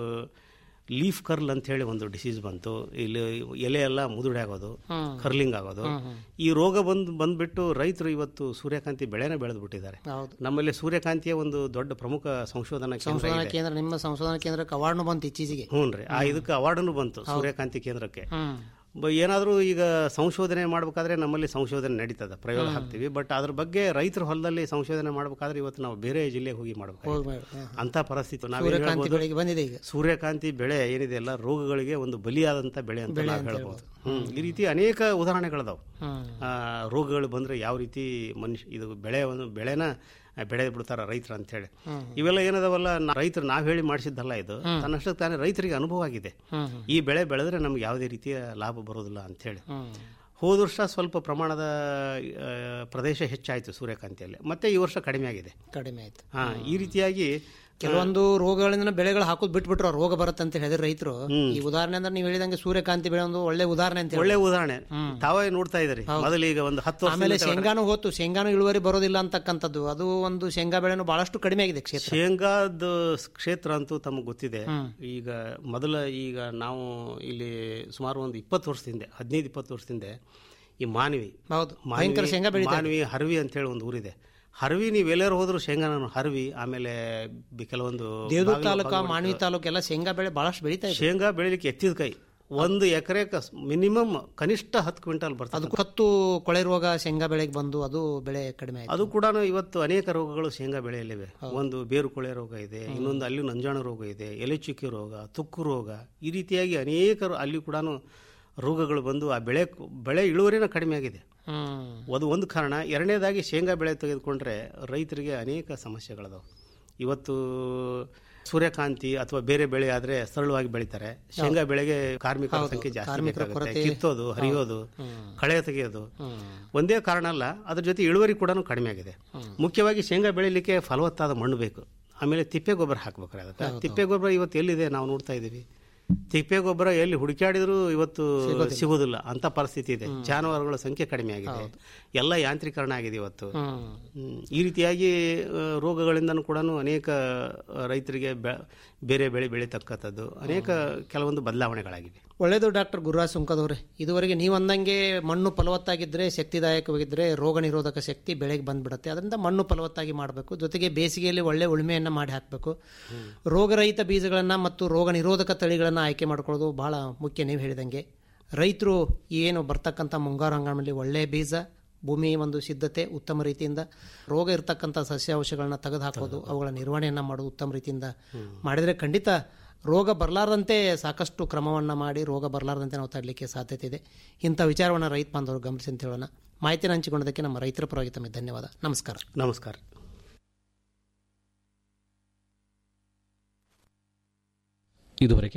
ಲೀಫ್ ಕರ್ಲ್ ಅಂತ ಹೇಳಿ ಒಂದು ಡಿಸೀಸ್ ಬಂತು ಇಲ್ಲಿ ಎಲೆ ಎಲ್ಲ ಮುದುಡೆ ಆಗೋದು ಕರ್ಲಿಂಗ್ ಆಗೋದು ಈ ರೋಗ ಬಂದು ಬಂದ್ಬಿಟ್ಟು ರೈತರು ಇವತ್ತು ಸೂರ್ಯಕಾಂತಿ ಬೆಳೆನ ಬೆಳೆದು ಬಿಟ್ಟಿದ್ದಾರೆ ಹೌದು ನಮ್ಮಲ್ಲಿ ಸೂರ್ಯಕಾಂತಿಯ ಒಂದು ದೊಡ್ಡ ಪ್ರಮುಖ ಸಂಶೋಧನಾ ಕೇಂದ್ರ ಸಂಶೋಧನಾ ಇದೆ ಕೇಂದ್ರ ನಿಮ್ಮ ಸಂಶೋಧನಾ ಕೇಂದ್ರಕ್ಕೆ ಅವಾರ್ಡ್ನು ಬಂತು ಇತ್ತೀಚೆಗೆ ಹ್ಞೂ ರೀ ಆ ಇದಕ್ಕೆ ಅವಾರ್ಡನ್ನು ಬಂತು ಸೂರ್ಯಕಾಂತಿ ಕೇಂದ್ರಕ್ಕೆ ಹ್ಮ್ ಬ- ಏನಾದರೂ ಈಗ ಸಂಶೋಧನೆ ಮಾಡಬೇಕಾದ್ರೆ ನಮ್ಮಲ್ಲಿ ಸಂಶೋಧನೆ ನಡೀತದೆ ಪ್ರಯೋಗ ಹಾಕ್ತೀವಿ ಬಟ್ ಅದ್ರ ಬಗ್ಗೆ ರೈತರ ಹೊಲದಲ್ಲಿ ಸಂಶೋಧನೆ ಮಾಡಬೇಕಾದ್ರೆ ಇವತ್ತು ನಾವು ಬೇರೆ ಜಿಲ್ಲೆಗೆ ಹೋಗಿ ಮಾಡಬೇಕು ಹೋಗಿ ಮಾಡಿ ಹ್ಮ್. ಅಂತ ಪರಿಸ್ಥಿತಿ ನಾವೇನ್ ಸೂರ್ಯಕಾಂತಿ ಹೇಳ್ಬೋದು? ಬೆಳೆಗೆ ಬಂದಿದೆ ಈಗ ಸೂರ್ಯಕಾಂತಿ ಬೆಳೆ ಏನಿದೆ ಅಲ್ಲ ರೋಗಗಳಿಗೆ ಒಂದು ಬಲಿಯಾದಂಥ ಬೆಳೆ ಅಂತ ನಾವು ಹೇಳ್ಬೋದು ಹ್ಮ್ ಈ ರೀತಿ ಅನೇಕ ಉದಾಹರಣೆಗಳದಾವು ಹ್ಮ್ ಆ, ರೋಗಗಳು ಬಂದ್ರೆ ಯಾವ ರೀತಿ ಮನುಷ್ಯ ಇದು ಬೆಳೆ ಒಂದು ಬೆಳೆನ ಬೆಳೆ ಬಿಡ್ತಾರ ರೈತರು ಅಂತೇಳಿ ಇವೆಲ್ಲ ಏನದವಲ್ಲ ನಾ- ರೈತರು ನಾವು ಹೇಳಿ ಮಾಡಿಸಿದ್ದಲ್ಲ ಇದು ತನ್ನಷ್ಟಕ್ಕೆ ತಾನೇ ರೈತರಿಗೆ ಅನುಭವ ಆಗಿದೆ ಹ್ಮ್ ಈ ಬೆಳೆ ಬೆಳೆದ್ರೆ ನಮ್ಗೆ ಯಾವುದೇ ರೀತಿಯ ಲಾಭ ಬರೋದಿಲ್ಲ ಅಂತೇಳಿ ಹ್ಮ್ ಹೋದ ವರ್ಷ ಸ್ವಲ್ಪ ಪ್ರಮಾಣದ ಆ, ಪ್ರದೇಶ ಹೆಚ್ಚಾಯಿತು ಸೂರ್ಯಕಾಂತಿಯಲ್ಲಿ ಮತ್ತೆ ಈ ವರ್ಷ ಕಡಿಮೆ ಆಗಿದೆ ಕಡಿಮೆ ಆಯ್ತು ಹಾ ಈ ರೀತಿಯಾಗಿ ಕೆಲವೊಂದು ರೋಗಗಳಿಂದ ಬೆಳೆಗಳು ಹಾಕೋದು ಬಿಟ್ಬಿಟ್ರು ಆ ರೋಗ ಬರುತ್ತೆ ಅಂತ ಹೇಳಿದ್ರೆ ರೈತರು ಈ ಉದಾಹರಣೆ ಅಂದ್ರೆ ನೀವು ಹೇಳಿದಂಗೆ ಸೂರ್ಯಕಾಂತಿ ಬೆಳೆ ಒಂದು ಒಳ್ಳೆ ಉದಾಹರಣೆ ಅಂತ ಹೇಳಿ ಒಳ್ಳೆ ಉದಾಹರಣೆ ತಾವೇ ನೋಡ್ತಾ ಇದ್ರಿ ಮೊದಲು ಈಗ ಒಂದು ಹತ್ತು ವರ್ಷ ಆಮೇಲೆ ಶೇಂಗಾನು ಹೋತು ಶೇಂಗಾನು ಇಳುವರಿ ಬರೋದಿಲ್ಲ ಅಂತಕ್ಕಂಥದ್ದು ಅದು ಒಂದು ಶೇಂಗಾ ಬೆಳೆನು ಬಹಳಷ್ಟು ಕಡಿಮೆ ಆಗಿದೆ ಕ್ಷೇತ್ರ ಶೇಂಗಾದ ಕ್ಷೇತ್ರ ಅಂತೂ ತಮಗೆ ಗೊತ್ತಿದೆ ಈಗ ಮೊದಲ ಈಗ ನಾವು ಇಲ್ಲಿ ಸುಮಾರು ಒಂದು ಇಪ್ಪತ್ತು ವರ್ಷದಿಂದ ಹದಿನೈದು ಇಪ್ಪತ್ತು ವರ್ಷದಿಂದ ಈ ಮಾನವಿ ಹೌದು ಮಾನವಿ- ಭಯಂಕರ ಶೇಂಗಾ ಬೆಳೀತಾ ಮಾನವಿ ಹರವಿ ಅಂತ ಹೇಳಿ ಒಂದು ಊರಿದೆ ಹರವಿ ನೀವು ಎಲ್ಲರೂ ಹೋದ್ರು ಶೇಂಗಾ ನಾನು ಹರವಿ ಆಮೇಲೆ ಬಿ- ಕೆಲವೊಂದು ದೇವದುರ್ಗ ಬಾಗಿಲು- ತಾಲೂಕ ಬಾಗಿಲು- ಮಾನ್ವಿ ತಾಲೂಕು ಎಲ್ಲ ಶೇಂಗಾ ಬೆಳೆ ಬಹಳಷ್ಟು ಬೆಳೀತಾ ಇದೆ ಶೇಂಗಾ ಬೆಳಿಲಿಕ್ಕೆ ಎತ್ತಿದ ಕೈ ಒಂದು ಎಕರೆ ಮಿನಿಮಮ್ ಕನಿಷ್ಠ ಹತ್ತು ಕ್ವಿಂಟಲ್ ಬರ್ತದೆ ಅದಕ್ಕೂ ಹತ್ತು ಕೊಳೆ ರೋಗ ಶೇಂಗಾ ಬೆಳೆಗೆ ಬಂದು ಅದು ಬೆಳೆ ಕಡಿಮೆ ಆಯ್ತು ಅದು ಕೂಡ ಇವತ್ತು ಅನೇಕ ರೋಗಗಳು ಶೇಂಗಾ ಬೆಳೆಯಲ್ಲಿವೆ ಒಂದು ಬೇರು ಕೊಳೆ ರೋಗ ಇದೆ ಇನ್ನೊಂದು ಅಲ್ಲಿ ನಂಜಾಣು ರೋಗ ಇದೆ ಎಲೆ ಚುಕ್ಕಿ ರೋಗ ತುಕ್ಕು ರೋಗ ಈ ರೀತಿಯಾಗಿ ಅನೇಕ ರೋ- ಅಲ್ಲಿ ಕೂಡ ರೋಗಗಳು ಬಂದು ಆ ಬೆಳೆ ಬೆಳೆ ಇಳುವರಿನ ಕಡಿಮೆ ಆಗಿದೆ ಹ್ಮ್ ಅದು ಒಂದು ಕಾರಣ ಎರಡನೇದಾಗಿ ಶೇಂಗಾ ಬೆಳೆ ತೆಗೆದುಕೊಂಡ್ರೆ ರೈತರಿಗೆ ಅನೇಕ ಸಮಸ್ಯೆಗಳದಾವೆ ಇವತ್ತು ಸೂರ್ಯಕಾಂತಿ ಅಥವಾ ಬೇರೆ ಬೆಳೆ ಆದ್ರೆ ಸರಳವಾಗಿ ಬೆಳಿತಾರೆ ಶೇಂಗಾ ಬೆಳೆಗೆ ಕಾರ್ಮಿಕರ ಸಂಖ್ಯೆ ಜಾಸ್ತಿ ಬೇಕಾಗುತ್ತೆ ಕಿತ್ತೋದು ಹರಿಯೋದು ಕಳೆ ತೆಗೆಯೋದು ಒಂದೇ ಕಾರಣ ಅಲ್ಲ ಅದ್ರ ಜೊತೆ ಇಳುವರಿ ಕೂಡ ಕಡಿಮೆ ಆಗಿದೆ ಮುಖ್ಯವಾಗಿ ಶೇಂಗಾ ಬೆಳಿಲಿಕ್ಕೆ ಫಲವತ್ತಾದ ಮಣ್ಣು ಬೇಕು ಆಮೇಲೆ ತಿಪ್ಪೆ ಗೊಬ್ಬರ ಹಾಕ್ಬೇಕಾರೆ ಅದಕ್ಕೆ ತಿಪ್ಪೆ ಗೊಬ್ಬರ ಇವತ್ತು ಎಲ್ಲಿದೆ ನಾವು ನೋಡ್ತಾ ಇದ್ದೀವಿ ತಿಪ್ಪೆ ಗೊಬ್ಬರ ಎಲ್ಲಿ ಹುಡುಕಾಡಿದ್ರು ಇವತ್ತು ಸಿಗೋದಿಲ್ಲ ಅಂತ ಪರಿಸ್ಥಿತಿ ಇದೆ ಜಾನುವಾರುಗಳ ಸಂಖ್ಯೆ ಕಡಿಮೆ ಆಗಿದೆ ಎಲ್ಲ ಯಾಂತ್ರೀಕರಣ ಆಗಿದೆ ಇವತ್ತು ಹ್ಮ್. ಈ ರೀತಿಯಾಗಿ ಆ, ರೋಗಗಳಿಂದನೂ ಕೂಡ ಅನೇಕ ಆ, ರೈತರಿಗೆ ಬೆ- ಬೇರೆ ಬೆಳೆ ಬೆಳೀತಕ್ಕಂಥದ್ದು ಅನೇಕ ಕೆಲವೊಂದು ಬದಲಾವಣೆಗಳಾಗಿವೆ ಒಳ್ಳೆಯದು ಡಾಕ್ಟರ್ ಗುರುರಾಜ್ ಸುಂಕದವ್ರೆ ಇದುವರೆಗೆ ನೀವು ಅಂದಂಗೆ ಮಣ್ಣು ಫಲವತ್ತಾಗಿದ್ದರೆ ಶಕ್ತಿದಾಯಕವಾಗಿದ್ದರೆ ರೋಗ ನಿರೋಧಕ ಶಕ್ತಿ ಬೆಳೆಗೆ ಬಂದ್ಬಿಡುತ್ತೆ ಅದರಿಂದ ಮಣ್ಣು ಫಲವತ್ತಾಗಿ ಮಾಡಬೇಕು ಜೊತೆಗೆ ಬೇಸಿಗೆಯಲ್ಲಿ ಒಳ್ಳೆ ಉಳುಮೆಯನ್ನು ಮಾಡಿ ಹಾಕಬೇಕು ರೋಗರಹಿತ ಬೀಜಗಳನ್ನು ಮತ್ತು ರೋಗ ನಿರೋಧಕ ತಳಿಗಳನ್ನು ಆಯ್ಕೆ ಮಾಡ್ಕೊಳ್ಳೋದು ಬಹಳ ಮುಖ್ಯ ನೀವು ಹೇಳಿದಂಗೆ ರೈತರು ಏನು ಬರ್ತಕ್ಕಂಥ ಮುಂಗಾರು ಹಂಗಾಮಲ್ಲಿ ಒಳ್ಳೆಯ ಬೀಜ ಭೂಮಿ ಒಂದು ಸಿದ್ಧತೆ ಉತ್ತಮ ರೀತಿಯಿಂದ ರೋಗ ಇರತಕ್ಕಂಥ ಸಸ್ಯಾವಶಗಳನ್ನ ತೆಗೆದು ಹಾಕೋದು ಅವುಗಳ ನಿರ್ವಹಣೆಯನ್ನು ಮಾಡೋದು ಉತ್ತಮ ರೀತಿಯಿಂದ ಮಾಡಿದರೆ ಖಂಡಿತ ರೋಗ ಬರಲಾರ್ದಂತೆ ಸಾಕಷ್ಟು ಕ್ರಮವನ್ನು ಮಾಡಿ ರೋಗ ಬರಲಾರ್ದಂತೆ ನಾವು ತಡಲಿಕ್ಕೆ ಸಾಧ್ಯತೆ ಇದೆ ಇಂಥ ವಿಚಾರವನ್ನು ರೈತ ಬಾಂಧವರು ಗಮನಿಸಿ ಅಂತ ಹೇಳೋಣ ಮಾಹಿತಿನ ಹಂಚಿಕೊಂಡದಕ್ಕೆ ನಮ್ಮ ರೈತರ ಪರವಾಗಿ ತಮಗೆ ಧನ್ಯವಾದ ನಮಸ್ಕಾರ ನಮಸ್ಕಾರ ಇದುವರೆಗೆ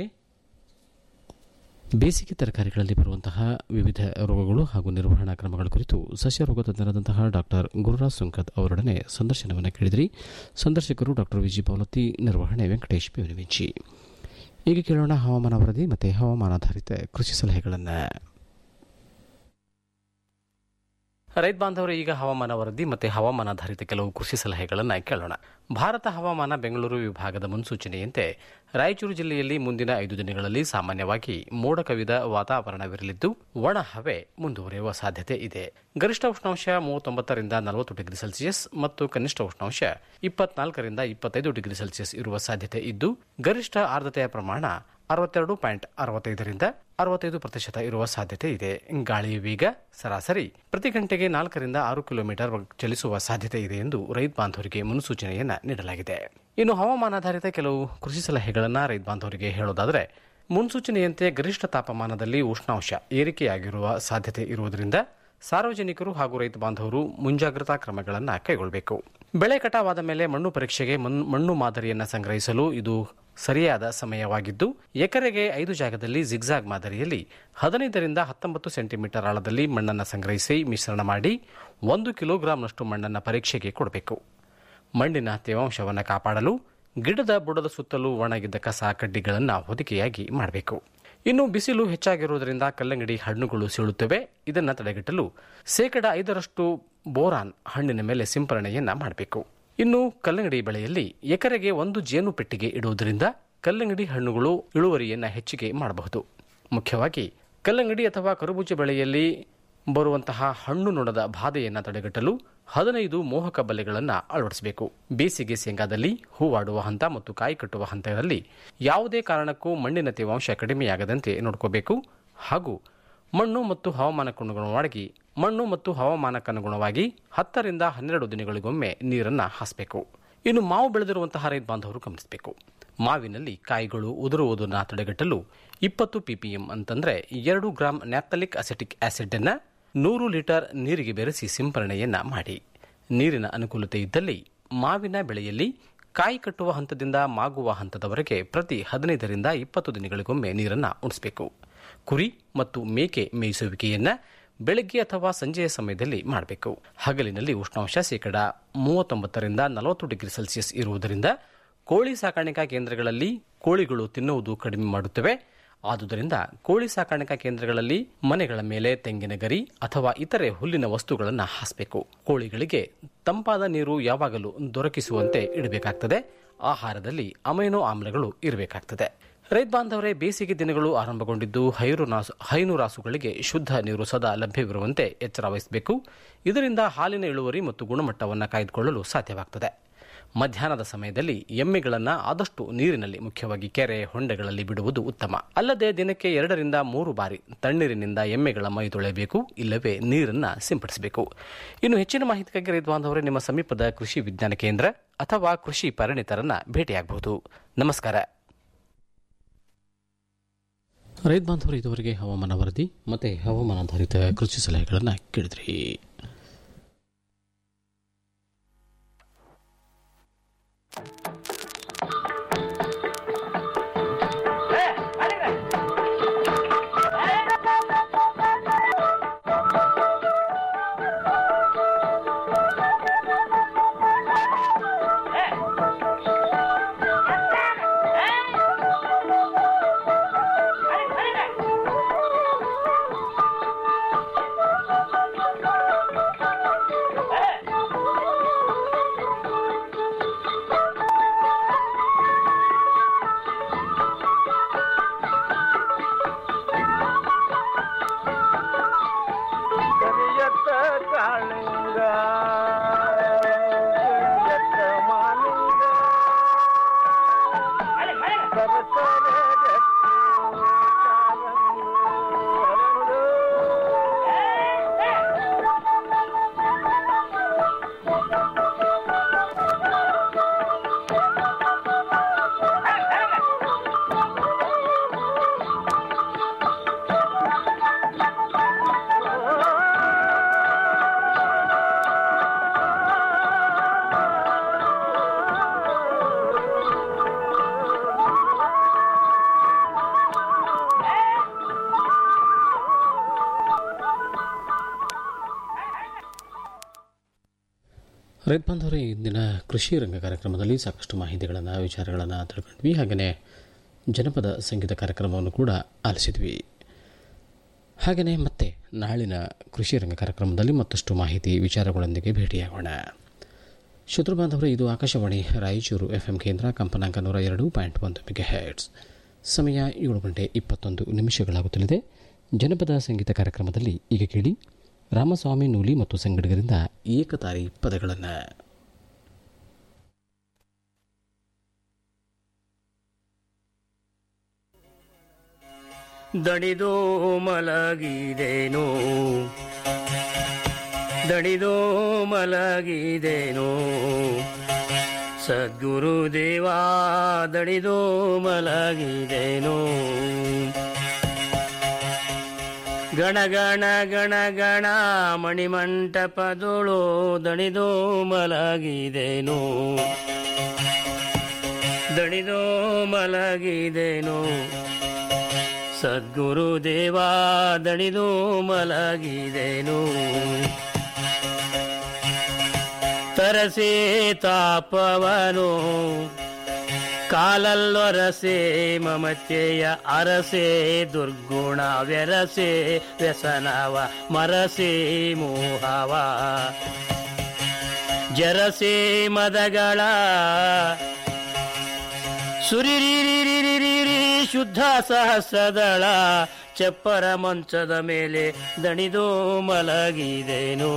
ಬೇಸಿಗೆ ತರಕಾರಿಗಳಲ್ಲಿ ಬರುವಂತಹ ವಿವಿಧ ರೋಗಗಳು ಹಾಗೂ ನಿರ್ವಹಣಾ ಕ್ರಮಗಳ ಕುರಿತು ಸಸ್ಯ ರೋಗ ತಜ್ಞರಾದಂತಹ ಡಾಕ್ಟರ್ ಗುರುರಾಜ್ ಸುಂಕದ್ ಅವರೊಡನೆ ಸಂದರ್ಶನವನ್ನು ಕೇಳಿದಿರಿ ಸಂದರ್ಶಕರು ಡಾಕ್ಟರ್ ವಿಜಿ ಪೌಲತಿ ನಿರ್ವಹಣೆ ವೆಂಕಟೇಶ್ ಬೇವಿನವಿಂಚಿ ಈಗ ಕೇಳೋಣ ಹವಾಮಾನ ವರದಿ ಮತ್ತು ಹವಾಮಾನಾಧಾರಿತ ಕೃಷಿ ಸಲಹೆಗಳನ್ನು ರೈತ ಬಾಂಧವರು ಈಗ ಹವಾಮಾನ ವರದಿ ಮತ್ತು ಹವಾಮಾನಾಧಾರಿತ ಕೆಲವು ಕೃಷಿ ಸಲಹೆಗಳನ್ನು ಕೇಳೋಣ ಭಾರತ ಹವಾಮಾನ ಬೆಂಗಳೂರು ವಿಭಾಗದ ಮುನ್ಸೂಚನೆಯಂತೆ ರಾಯಚೂರು ಜಿಲ್ಲೆಯಲ್ಲಿ ಮುಂದಿನ ಐದು ದಿನಗಳಲ್ಲಿ ಸಾಮಾನ್ಯವಾಗಿ ಮೋಡ ಕವಿದ ವಾತಾವರಣವಿರಲಿದ್ದು ಒಣ ಹವೆ ಮುಂದುವರಿಯುವ ಸಾಧ್ಯತೆ ಇದೆ ಗರಿಷ್ಠ ಉಷ್ಣಾಂಶ ಮೂವತ್ತೊಂಬತ್ತರಿಂದ ನಲವತ್ತು ಡಿಗ್ರಿ ಸೆಲ್ಸಿಯಸ್ ಮತ್ತು ಕನಿಷ್ಠ ಉಷ್ಣಾಂಶ ಇಪ್ಪತ್ನಾಲ್ಕರಿಂದ ಇಪ್ಪತ್ತೈದು ಡಿಗ್ರಿ ಸೆಲ್ಸಿಯಸ್ ಇರುವ ಸಾಧ್ಯತೆ ಇದ್ದು ಗರಿಷ್ಠ ಆರ್ದ್ರತೆಯ ಪ್ರಮಾಣ ಅರವತ್ತೆರಡು ಪಾಯಿಂಟ್ ಅರವತ್ತೈದರಿಂದ ಅರವತ್ತೈದು ಪ್ರತಿಶತ ಇರುವ ಸಾಧ್ಯತೆ ಇದೆ ಗಾಳಿಯ ವೇಗ ಸರಾಸರಿ ಪ್ರತಿ ಗಂಟೆಗೆ ನಾಲ್ಕರಿಂದ ಆರು ಕಿಲೋಮೀಟರ್ ಚಲಿಸುವ ಸಾಧ್ಯತೆ ಇದೆ ಎಂದು ರೈತ ಬಾಂಧವರಿಗೆ ಮುನ್ಸೂಚನೆಯನ್ನ ನೀಡಲಾಗಿದೆ ಇನ್ನು ಹವಾಮಾನಾಧಾರಿತ ಕೆಲವು ಕೃಷಿ ಸಲಹೆಗಳನ್ನು ರೈತ ಬಾಂಧವರಿಗೆ ಹೇಳೋದಾದರೆ ಮುನ್ಸೂಚನೆಯಂತೆ ಗರಿಷ್ಠ ತಾಪಮಾನದಲ್ಲಿ ಉಷ್ಣಾಂಶ ಏರಿಕೆಯಾಗಿರುವ ಸಾಧ್ಯತೆ ಇರುವುದರಿಂದ ಸಾರ್ವಜನಿಕರು ಹಾಗೂ ರೈತ ಬಾಂಧವರು ಮುಂಜಾಗ್ರತಾ ಕ್ರಮಗಳನ್ನು ಕೈಗೊಳ್ಳಬೇಕು ಬೆಳೆ ಕಟಾವಾದ ಮೇಲೆ ಮಣ್ಣು ಪರೀಕ್ಷೆಗೆ ಮಣ್- ಮಣ್ಣು ಮಾದರಿಯನ್ನು ಸಂಗ್ರಹಿಸಲು ಇದು ಸರಿಯಾದ ಸಮಯವಾಗಿದ್ದು ಎಕರೆಗೆ ಐದು ಜಾಗದಲ್ಲಿ ಜಿಗ್ಜಾಗ್ ಮಾದರಿಯಲ್ಲಿ ಹದಿನೈದರಿಂದ ಹತ್ತೊಂಬತ್ತು ಸೆಂಟಿಮೀಟರ್ ಆಳದಲ್ಲಿ ಮಣ್ಣನ್ನು ಸಂಗ್ರಹಿಸಿ ಮಿಶ್ರಣ ಮಾಡಿ ಒಂದು ಕಿಲೋಗ್ರಾಂನಷ್ಟು ಮಣ್ಣನ್ನು ಪರೀಕ್ಷೆಗೆ ಕೊಡಬೇಕು ಮಣ್ಣಿನ ತೇವಾಂಶವನ್ನು ಕಾಪಾಡಲು ಗಿಡದ ಬುಡದ ಸುತ್ತಲೂ ಒಣಗಿದ್ದ ಕಸ ಕಡ್ಡಿಗಳನ್ನು ಹೊದಿಕೆಯಾಗಿ ಮಾಡಬೇಕು ಇನ್ನು ಬಿಸಿಲು ಹೆಚ್ಚಾಗಿರುವುದರಿಂದ ಕಲ್ಲಂಗಡಿ ಹಣ್ಣುಗಳು ಸೀಳುತ್ತವೆ ಇದನ್ನು ತಡೆಗಟ್ಟಲು ಶೇಕಡ ಐದರಷ್ಟು ಬೋರಾನ್ ಹಣ್ಣಿನ ಮೇಲೆ ಸಿಂಪರಣೆಯನ್ನ ಮಾಡಬೇಕು ಇನ್ನು ಕಲ್ಲಂಗಡಿ ಬೆಳೆಯಲ್ಲಿ ಎಕರೆಗೆ ಒಂದು ಜೇನು ಪೆಟ್ಟಿಗೆ ಇಡುವುದರಿಂದ ಕಲ್ಲಂಗಡಿ ಹಣ್ಣುಗಳು ಇಳುವರಿಯನ್ನು ಹೆಚ್ಚಿಗೆ ಮಾಡಬಹುದು ಮುಖ್ಯವಾಗಿ ಕಲ್ಲಂಗಡಿ ಅಥವಾ ಕರುಬೂಜ ಬೆಳೆಯಲ್ಲಿ ಬರುವಂತಹ ಹಣ್ಣು ನೊಣದ ಬಾಧೆಯನ್ನು ತಡೆಗಟ್ಟಲು ಹದಿನೈದು ಮೋಹಕ ಬಲೆಗಳನ್ನು ಅಳವಡಿಸಬೇಕು ಬೇಸಿಗೆ ಶೇಂಗಾದಲ್ಲಿ ಹೂವಾಡುವ ಹಂತ ಮತ್ತು ಕಾಯಿ ಕಟ್ಟುವ ಹಂತದಲ್ಲಿ ಯಾವುದೇ ಕಾರಣಕ್ಕೂ ಮಣ್ಣಿನ ತೇವಾಂಶ ಕಡಿಮೆಯಾಗದಂತೆ ನೋಡ್ಕೋಬೇಕು ಹಾಗೂ ಮಣ್ಣು ಮತ್ತು ಹವಾಮಾನಕ್ಕನುಗುಣವಾಗಿ ಮಣ್ಣು ಮತ್ತು ಹವಾಮಾನಕ್ಕನುಗುಣವಾಗಿ ಹತ್ತರಿಂದ ಹನ್ನೆರಡು ದಿನಗಳಿಗೊಮ್ಮೆ ನೀರನ್ನು ಹಾಸಬೇಕು ಇನ್ನು ಮಾವು ಬೆಳೆದಿರುವಂತಹ ರೈತ ಬಾಂಧವರು ಗಮನಿಸಬೇಕು ಮಾವಿನಲ್ಲಿ ಕಾಯಿಗಳು ಉದುರುವುದನ್ನು ತಡೆಗಟ್ಟಲು ಇಪ್ಪತ್ತು ಪಿಪಿಎಂ ಅಂತಂದ್ರೆ ಎರಡು ಗ್ರಾಂ ನ್ಯಾಪ್ತಲಿಕ್ ಅಸೆಟಿಕ್ ಆಸಿಡ್ ಅನ್ನ ನೂರು ಲೀಟರ್ ನೀರಿಗೆ ಬೆರೆಸಿ ಸಿಂಪರಣೆಯನ್ನ ಮಾಡಿ ನೀರಿನ ಅನುಕೂಲತೆ ಇದ್ದಲ್ಲಿ ಮಾವಿನ ಬೆಳೆಯಲ್ಲಿ ಕಾಯಿ ಕಟ್ಟುವ ಹಂತದಿಂದ ಮಾಗುವ ಹಂತದವರೆಗೆ ಪ್ರತಿ ಹದಿನೈದರಿಂದ ಇಪ್ಪತ್ತು ದಿನಗಳಿಗೊಮ್ಮೆ ನೀರನ್ನು ಉಣಿಸಬೇಕು ಕುರಿ ಮತ್ತು ಮೇಕೆ ಮೇಯಿಸುವಿಕೆಯನ್ನ ಬೆಳಗ್ಗೆ ಅಥವಾ ಸಂಜೆಯ ಸಮಯದಲ್ಲಿ ಮಾಡಬೇಕು ಹಗಲಿನಲ್ಲಿ ಉಷ್ಣಾಂಶ ಶೇಕಡ ಮೂವತ್ತೊಂಬತ್ತರಿಂದ ನಲವತ್ತು ಡಿಗ್ರಿ ಸೆಲ್ಸಿಯಸ್ ಇರುವುದರಿಂದ ಕೋಳಿ ಸಾಕಾಣಿಕಾ ಕೇಂದ್ರಗಳಲ್ಲಿ ಕೋಳಿಗಳು ತಿನ್ನುವುದು ಕಡಿಮೆ ಮಾಡುತ್ತವೆ ಆದುದರಿಂದ ಕೋಳಿ ಸಾಕಾಣಿಕಾ ಕೇಂದ್ರಗಳಲ್ಲಿ ಮನೆಗಳ ಮೇಲೆ ತೆಂಗಿನ ಗರಿ ಅಥವಾ ಇತರೆ ಹುಲ್ಲಿನ ವಸ್ತುಗಳನ್ನು ಹಾಸಬೇಕು ಕೋಳಿಗಳಿಗೆ ತಂಪಾದ ನೀರು ಯಾವಾಗಲೂ ದೊರಕಿಸುವಂತೆ ಇಡಬೇಕಾಗ್ತದೆ ಆಹಾರದಲ್ಲಿ ಅಮೈನೋ ಆಮ್ಲಗಳು ಇರಬೇಕಾಗ್ತದೆ ರೈತ ಬಾಂಧವರೇ ಬೇಸಿಗೆ ದಿನಗಳು ಆರಂಭಗೊಂಡಿದ್ದು ಹೈನುರಾಸು ಹೈನುರಾಸುಗಳಿಗೆ ಶುದ್ಧ ನೀರು ಸದಾ ಲಭ್ಯವಿರುವಂತೆ ಎಚ್ಚರ ವಹಿಸಬೇಕು ಇದರಿಂದ ಹಾಲಿನ ಇಳುವರಿ ಮತ್ತು ಗುಣಮಟ್ಟವನ್ನು ಕಾಯ್ದುಕೊಳ್ಳಲು ಸಾಧ್ಯವಾಗ್ತದೆ ಮಧ್ಯಾಹ್ನದ ಸಮಯದಲ್ಲಿ ಎಮ್ಮೆಗಳನ್ನು ಆದಷ್ಟು ನೀರಿನಲ್ಲಿ ಮುಖ್ಯವಾಗಿ ಕೆರೆ ಹೊಂಡೆಗಳಲ್ಲಿ ಬಿಡುವುದು ಉತ್ತಮ ಅಲ್ಲದೆ ದಿನಕ್ಕೆ ಎರಡರಿಂದ ಮೂರು ಬಾರಿ ತಣ್ಣೀರಿನಿಂದ ಎಮ್ಮೆಗಳ ಮೈ ತೊಳೆಯಬೇಕು ಇಲ್ಲವೇ ನೀರನ್ನು ಸಿಂಪಡಿಸಬೇಕು ಇನ್ನು ಹೆಚ್ಚಿನ ಮಾಹಿತಿಗಾಗಿ ರೈತ ಬಾಂಧವರೇ ನಿಮ್ಮ ಸಮೀಪದ ಕೃಷಿ ವಿಜ್ಞಾನ ಕೇಂದ್ರ ಅಥವಾ ಕೃಷಿ ಪರಿಣಿತರನ್ನ ಭೇಟಿಯಾಗಬಹುದು ನಮಸ್ಕಾರ ರೈತ ಬಾಂಧವರು ಇದುವರೆಗೆ ಹವಾಮಾನ ವರದಿ ಮತ್ತು ಹವಾಮಾನಾಧಾರಿತ ಕೃಷಿ ಸಲಹೆಗಳನ್ನು ಕೇಳಿದ್ರಿ ರೈತ ಬಾಂಧವರೇ ಇಂದಿನ ಕೃಷಿ ರಂಗ ಕಾರ್ಯಕ್ರಮದಲ್ಲಿ ಸಾಕಷ್ಟು ಮಾಹಿತಿಗಳನ್ನು ವಿಚಾರಗಳನ್ನು ತಿಳ್ಕೊಂಡ್ವಿ ಹಾಗೆಯೇ ಜನಪದ ಸಂಗೀತ ಕಾರ್ಯಕ್ರಮವನ್ನು ಕೂಡ ಆಲಿಸಿದ್ವಿ ಹಾಗೆಯೇ ಮತ್ತೆ ನಾಳಿನ ಕೃಷಿ ರಂಗ ಕಾರ್ಯಕ್ರಮದಲ್ಲಿ ಮತ್ತಷ್ಟು ಮಾಹಿತಿ ವಿಚಾರಗಳೊಂದಿಗೆ ಭೇಟಿಯಾಗೋಣ ಶತ್ರು ಬಾಂಧವರೇ ಇದು ಆಕಾಶವಾಣಿ ರಾಯಚೂರು ಎಫ್ ಎಂ ಕೇಂದ್ರ ಕಂಪನಾಂಕ ನೂರ ಎರಡು ಪಾಯಿಂಟ್ ಒಂದು ಮೆಗಾ ಹೆಡ್ಸ್ ಸಮಯ ಏಳು ಗಂಟೆ ಇಪ್ಪತ್ತೊಂದು ನಿಮಿಷಗಳಾಗುತ್ತಲಿದೆ ಜನಪದ ಸಂಗೀತ ಕಾರ್ಯಕ್ರಮದಲ್ಲಿ ಈಗ ಕೇಳಿ ರಾಮಸ್ವಾಮಿ ನೂಲಿ ಮತ್ತು ಸಂಗಡಿಗರಿಂದ ಏಕತಾರಿ ಪದಗಳನ್ನು ದಣಿದೋ ಮಲಗಿದೇನೋ ದಣಿದೋ ಮಲಗಿದೇನೋ ಸದ್ಗುರು ದೇವಾ ದಣಿದೋ ಮಲಗಿದೇನೋ ಗಣ ಗಣ ಗಣ ಗಣ ಮಣಿಮಂಟಪದೊಳು ದಣಿದೋ ಮಲಗಿದೇನೋ ದಣಿದೋ ಮಲಗಿದೇನೋ ಸದ್ಗುರು ದೇವಾ ದಣಿದು ಮಲಗಿದೇನು ತರಸೆ ತಾಪವನು ಕಾಲಲ್ಲೊರಸೆ ಮಮತೆಯ ಅರಸೆ ದುರ್ಗುಣ ವ್ಯರಸೆ ವ್ಯಸನವ ಮರಸೆ ಮೋಹವ ಜರಸೆ ಮದಗಳ ಸುರಿರಿರಿರಿರಿರಿ ಶುದ್ಧ ಸಹಸ್ರದಳ ಚಪ್ಪರ ಮಂಚದ ಮೇಲೆ ದಣಿದು ಮಲಗಿದೇನು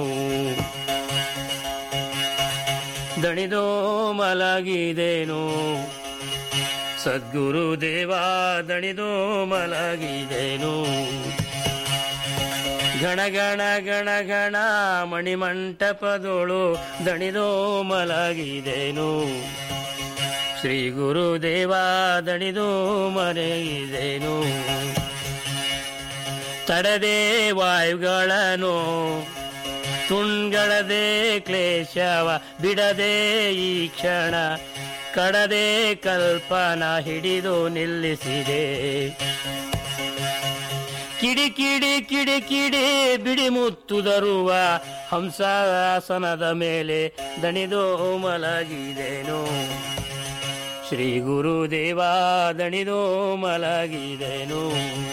ದಣಿದು ಮಲಗಿದೇನು ಸದ್ಗುರು ದೇವಾ ದಣಿದು ಮಲಗಿದೇನು ಗಣ ಗಣ ಗಣ ಗಣ ಮಣಿಮಂಟಪದೋಳು ದಣಿದು ಮಲಗಿದೇನು ಶ್ರೀ ಗುರುದೇವ ದಣಿದು ಮರೆಯಿದೇನು ತಡದೆ ವಾಯುಗಳನ್ನು ತುಂಗಳದೆ ಕ್ಲೇಶವ ಬಿಡದೆ ಈ ಕ್ಷಣ ಕಡದೆ ಕಲ್ಪನ ಹಿಡಿದು ನಿಲ್ಲಿಸಿದೆ ಕಿಡಿ ಕಿಡಿ ಕಿಡಿ ಕಿಡಿ ಬಿಡಿ ಮುತ್ತುದರುವ ಹಂಸಾಸನದ ಮೇಲೆ ದಣಿದು ಮಲಗಿದೇನು ಶ್ರೀ ಗುರುದೇವ ದಣಿದು ಮಲಗಿದೇನು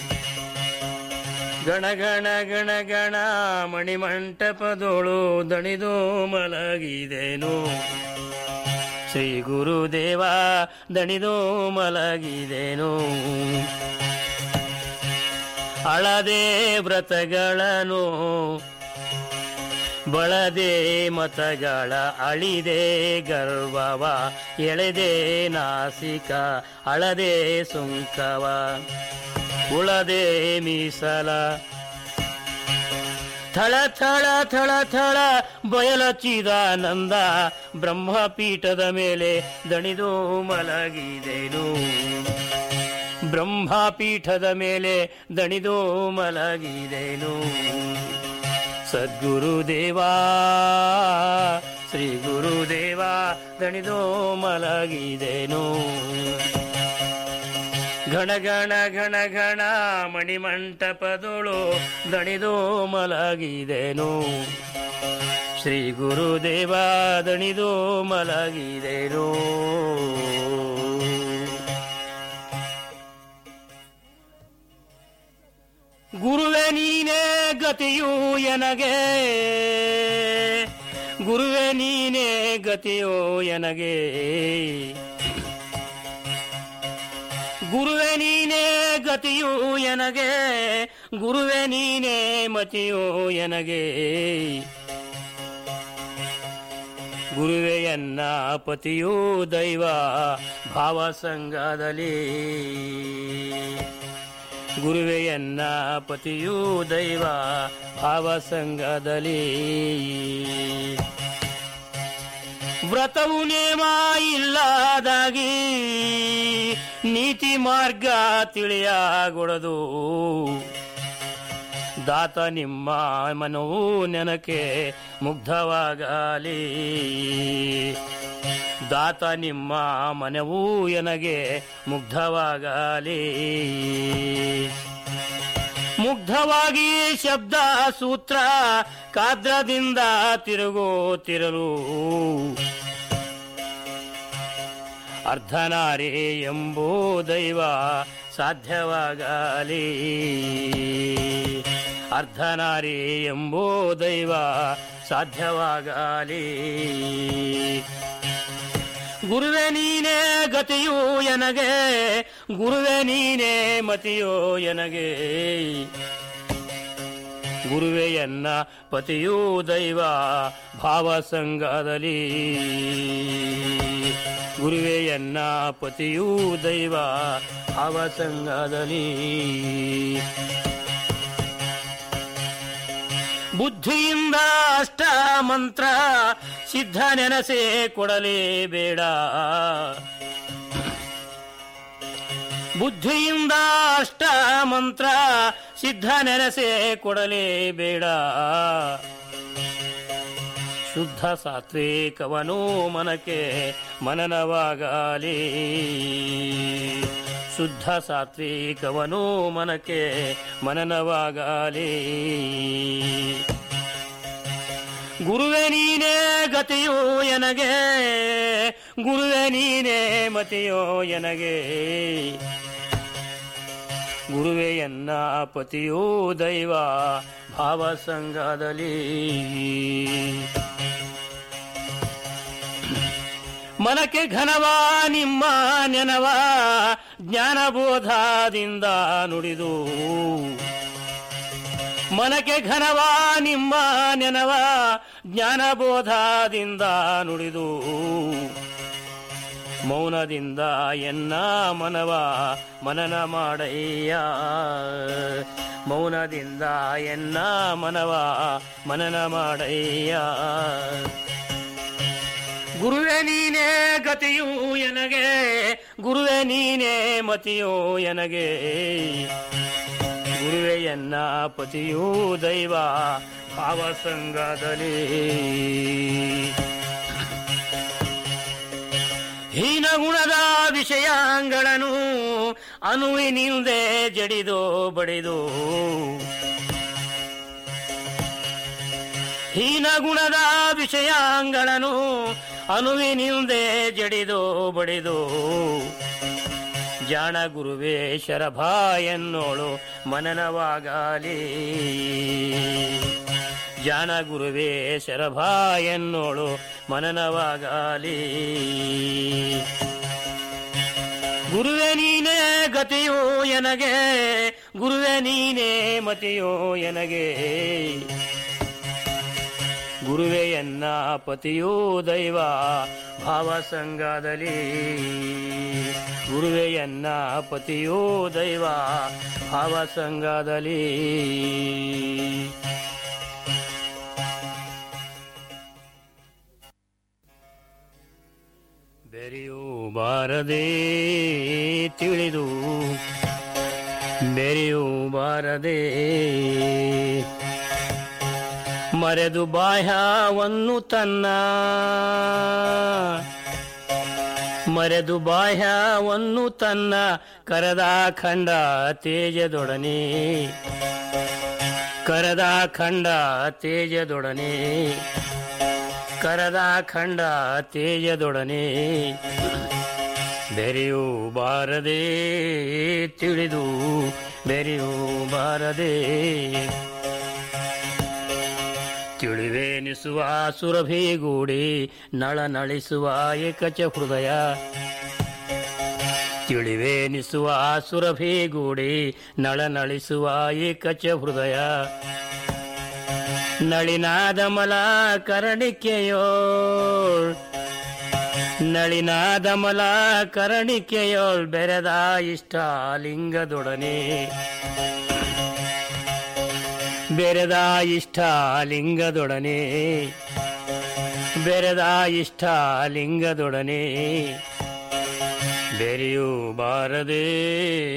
ಗಣ ಗಣ ಗಣ ಗಣ ಮಣಿಮಂಟಪದೋಳು ದಣಿದು ಮಲಗಿದೇನು ಶ್ರೀ ಗುರುದೇವ ದಣಿದು ಮಲಗಿದೇನು ಅಳದೆ ವ್ರತಗಳನ್ನು ಬಳದೆ ಮತಗಳ ಅಳಿದೆ ಗರ್ವವ ಎಳೆದೆ ನಾಸಿಕ ಅಳದೆ ಸುಂಕವ ಉಳದೆ ಮೀಸಲ ಥಳ ಥಳ ಥಳ ಥಳ ಬಯಲಚ್ಚಿದಾನಂದ ಬ್ರಹ್ಮಪೀಠದ ಮೇಲೆ ದಣಿದು ಮಲಗಿದೆನು ಬ್ರಹ್ಮಪೀಠದ ಮೇಲೆ ದಣಿದು ಮಲಗಿದೆನು ಸದ್ಗುರುದೇವಾ ಶ್ರೀ ಗುರುದೇವಾ ದಣಿದು ಮಲಗಿದೆನು ಘಣ ಘಣ ಘಣ ಘಣ ಮಣಿಮಂಟಪದೊಳು ದಣಿದು ಮಲಗಿದೆನು ಶ್ರೀ ಗುರುದೇವ ದಣಿದು ಮಲಗಿದೆನು ಗುರುವೆ ನೀನೇ ಗತಿಯು ಎನಗೆ ಗುರುವೆ ನೀನೇ ಗತಿಯೋ ಎನಗೆ ಗುರುವೆ ನೀನೇ ಗತಿಯು ಎನಗೆ ಗುರುವೆ ನೀನೇ ಮತಿಯೋ ಎನಗೆ ಗುರುವೆಯನ್ನ ಪತಿಯೂ ದೈವ ಭಾವಸಂಗದಲ್ಲಿ ಗುರುವೆಯನ್ನ ಪತಿಯೂ ದೈವ ಭಾವಸಂಗದಲ್ಲಿ ವ್ರತವು ನೇಮ ಇಲ್ಲದಾಗಿ ನೀತಿ ಮಾರ್ಗ ತಿಳಿಯಾಗೊಡದು ದಾತ ನಿಮ್ಮ ಮನವು ನೆನಕೆ ಮುಗ್ಧವಾಗಲಿ ದಾತ ನಿಮ್ಮ ಮನವು ಎನಗೆ ಮುಗ್ಧವಾಗಲಿ ಮುಗ್ಧ ಶುದ್ಧವಾಗಿ ಶಬ್ದ ಸೂತ್ರ ಕಾದ್ರದಿಂದ ತಿರುಗುತ್ತಿರಲು ಅರ್ಧನಾರಿ ಎಂಬೋ ದೈವ ಸಾಧ್ಯವಾಗಲಿ ಅರ್ಧನಾರಿ ಎಂಬೋ ದೈವ ಸಾಧ್ಯವಾಗಲಿ ಗುರುವೆ ನೀನೇ ಗತಿಯು ಎನಗೆ ಗುರುವೆ ನೀನೇ ಮತಿಯೋ ಎನಗೆ ಗುರುವೆಯನ್ನ ಪತಿಯೂ ದೈವ ಭಾವಸಂಗದಲ್ಲಿ ಗುರುವೆಯನ್ನ ಪತಿಯೂ ದೈವ ಭಾವಸಂಗದಲ್ಲಿ ಬುದ್ಧಿಯಿಂದ ಅಷ್ಟ ಮಂತ್ರ ಸಿದ್ಧ ನೆನಸೆ ಕೊಡಲೇಬೇಡ ಬುದ್ಧಿಯಿಂದ ಅಷ್ಟ ಮಂತ್ರ ಸಿದ್ಧ ನೆನಸೆ ಕೊಡಲೇಬೇಡ ಶುದ್ಧ ಸಾತ್ವಿಕವನು ಮನಕ್ಕೆ ಮನನವಾಗಲಿ ಶುದ್ಧ ಸಾತ್ವಿಕವನು ಮನಕ್ಕೆ ಮನನವಾಗಲಿ ಗುರುವೆ ನೀನೇ ಗತಿಯೋ ಎನಗೆ ಗುರುವೆ ನೀನೇ ಮತಿಯೋ ಎನಗೆ ಗುರುವೆಯನ್ನ ಪತಿಯೋ ದೈವ ಭಾವಸಂಗದಲ್ಲಿ ಮನಕ್ಕೆ ಘನವ ನಿಮ್ಮ ನೆನವ ಜ್ಞಾನಬೋಧದಿಂದ ನುಡಿದು ಮನಕ್ಕೆ ಘನವ ನಿಮ್ಮ ನೆನವ ಜ್ಞಾನಬೋಧದಿಂದ ನುಡಿದು ಮೌನದಿಂದ ಎನ್ನ ಮನವ ಮನನ ಮಾಡಯ್ಯ ಮೌನದಿಂದ ಎನ್ನ ಮನವ ಮನನ ಮಾಡಯ್ಯ ಗುರುವೆ ನೀನೇ ಗತಿಯೂ ಎನಗೆ ಗುರುವೆ ನೀನೇ ಮತಿಯೋ ಎನಗೆ ಗುರುವೆಯನ್ನ ಪತಿಯೂ ದೈವ ಭಾವಸಂಗದಲ್ಲಿ ಹೀನ ಗುಣದ ವಿಷಯಾಂಗಳನ್ನು ಅನುವಿನಿಂದೆ ಜಡಿದು ಬಡಿದು ಹೀನ ಗುಣದ ವಿಷಯಾಂಗಳನ್ನು ಅನುವಿನಿಂದೆ ಜಡಿದು ಬಡಿದು ಜಾಣ ಗುರುವೇ ಶರಭ ಎನ್ನೋಳು ಮನನವಾಗಲಿ ಜಾಣ ಗುರುವೇ ಶರಭ ಎನ್ನೋಳು ಮನನವಾಗಲಿ ಗುರುವೆ ನೀನೇ ಗತಿಯೋ ಎನಗೆ ಗುರುವೆ ನೀನೇ ಮತಿಯೋ ಎನಗೆ ಗುರುವೆಯನ್ನ ಪತಿಯೋ ದೈವ ಭಾವಸಂಗದಲ್ಲಿ ಗುರುವೆಯನ್ನ ಪತಿಯೋ ದೈವ ಭಾವಸಂಗದಲ್ಲಿ ಬೆರೆಯೋ ಬಾರದೆ ತಿಳಿದು ಬೆರೆಯೋ ಬಾರದೆ ಮರೆದು ಬಾಹ್ಯವನ್ನು ತನ್ನ ಮರೆದು ಬಾಹ್ಯವನ್ನು ತನ್ನ ಕರದ ಖಂಡ ತೇಜದೊಡನೆ ಕರದ ಖಂಡ ತೇಜದೊಡನೆ ಕರದ ಖಂಡ ತೇಜದೊಡನೆ ಬೆರೆಯೂ ಬಾರದೆ ತಿಳಿದು ಬೆರೆಯೂ ಬಾರದೆ ತಿಳಿವೇನಿಸುವ ಸುರಭಿಗೂಡಿ ನಳನಳಿಸುವ ಏಕಚ ಹೃದಯ ತಿಳಿವೇನಿಸುವ ಸುರಭಿಗೂಡಿ ನಳನಳಿಸುವ ಏಕಚ ಹೃದಯ ನಳಿನಾದ ಮಲ ಕರಣಿಕೆಯೋಳ್ ನಳಿನಾದ ಮಲ ಕರಣಿಕೆಯೋಳ್ ಬೆರೆದ ಇಷ್ಟ ಲಿಂಗದೊಡನೆ ಬೆರೆದ ಇಷ್ಟ ಲಿಂಗದೊಡನೆ ಬೆರೆದ ಇಷ್ಟ ಲಿಂಗದೊಡನೆ ಬೆರೆಯೂ ಬಾರದೆ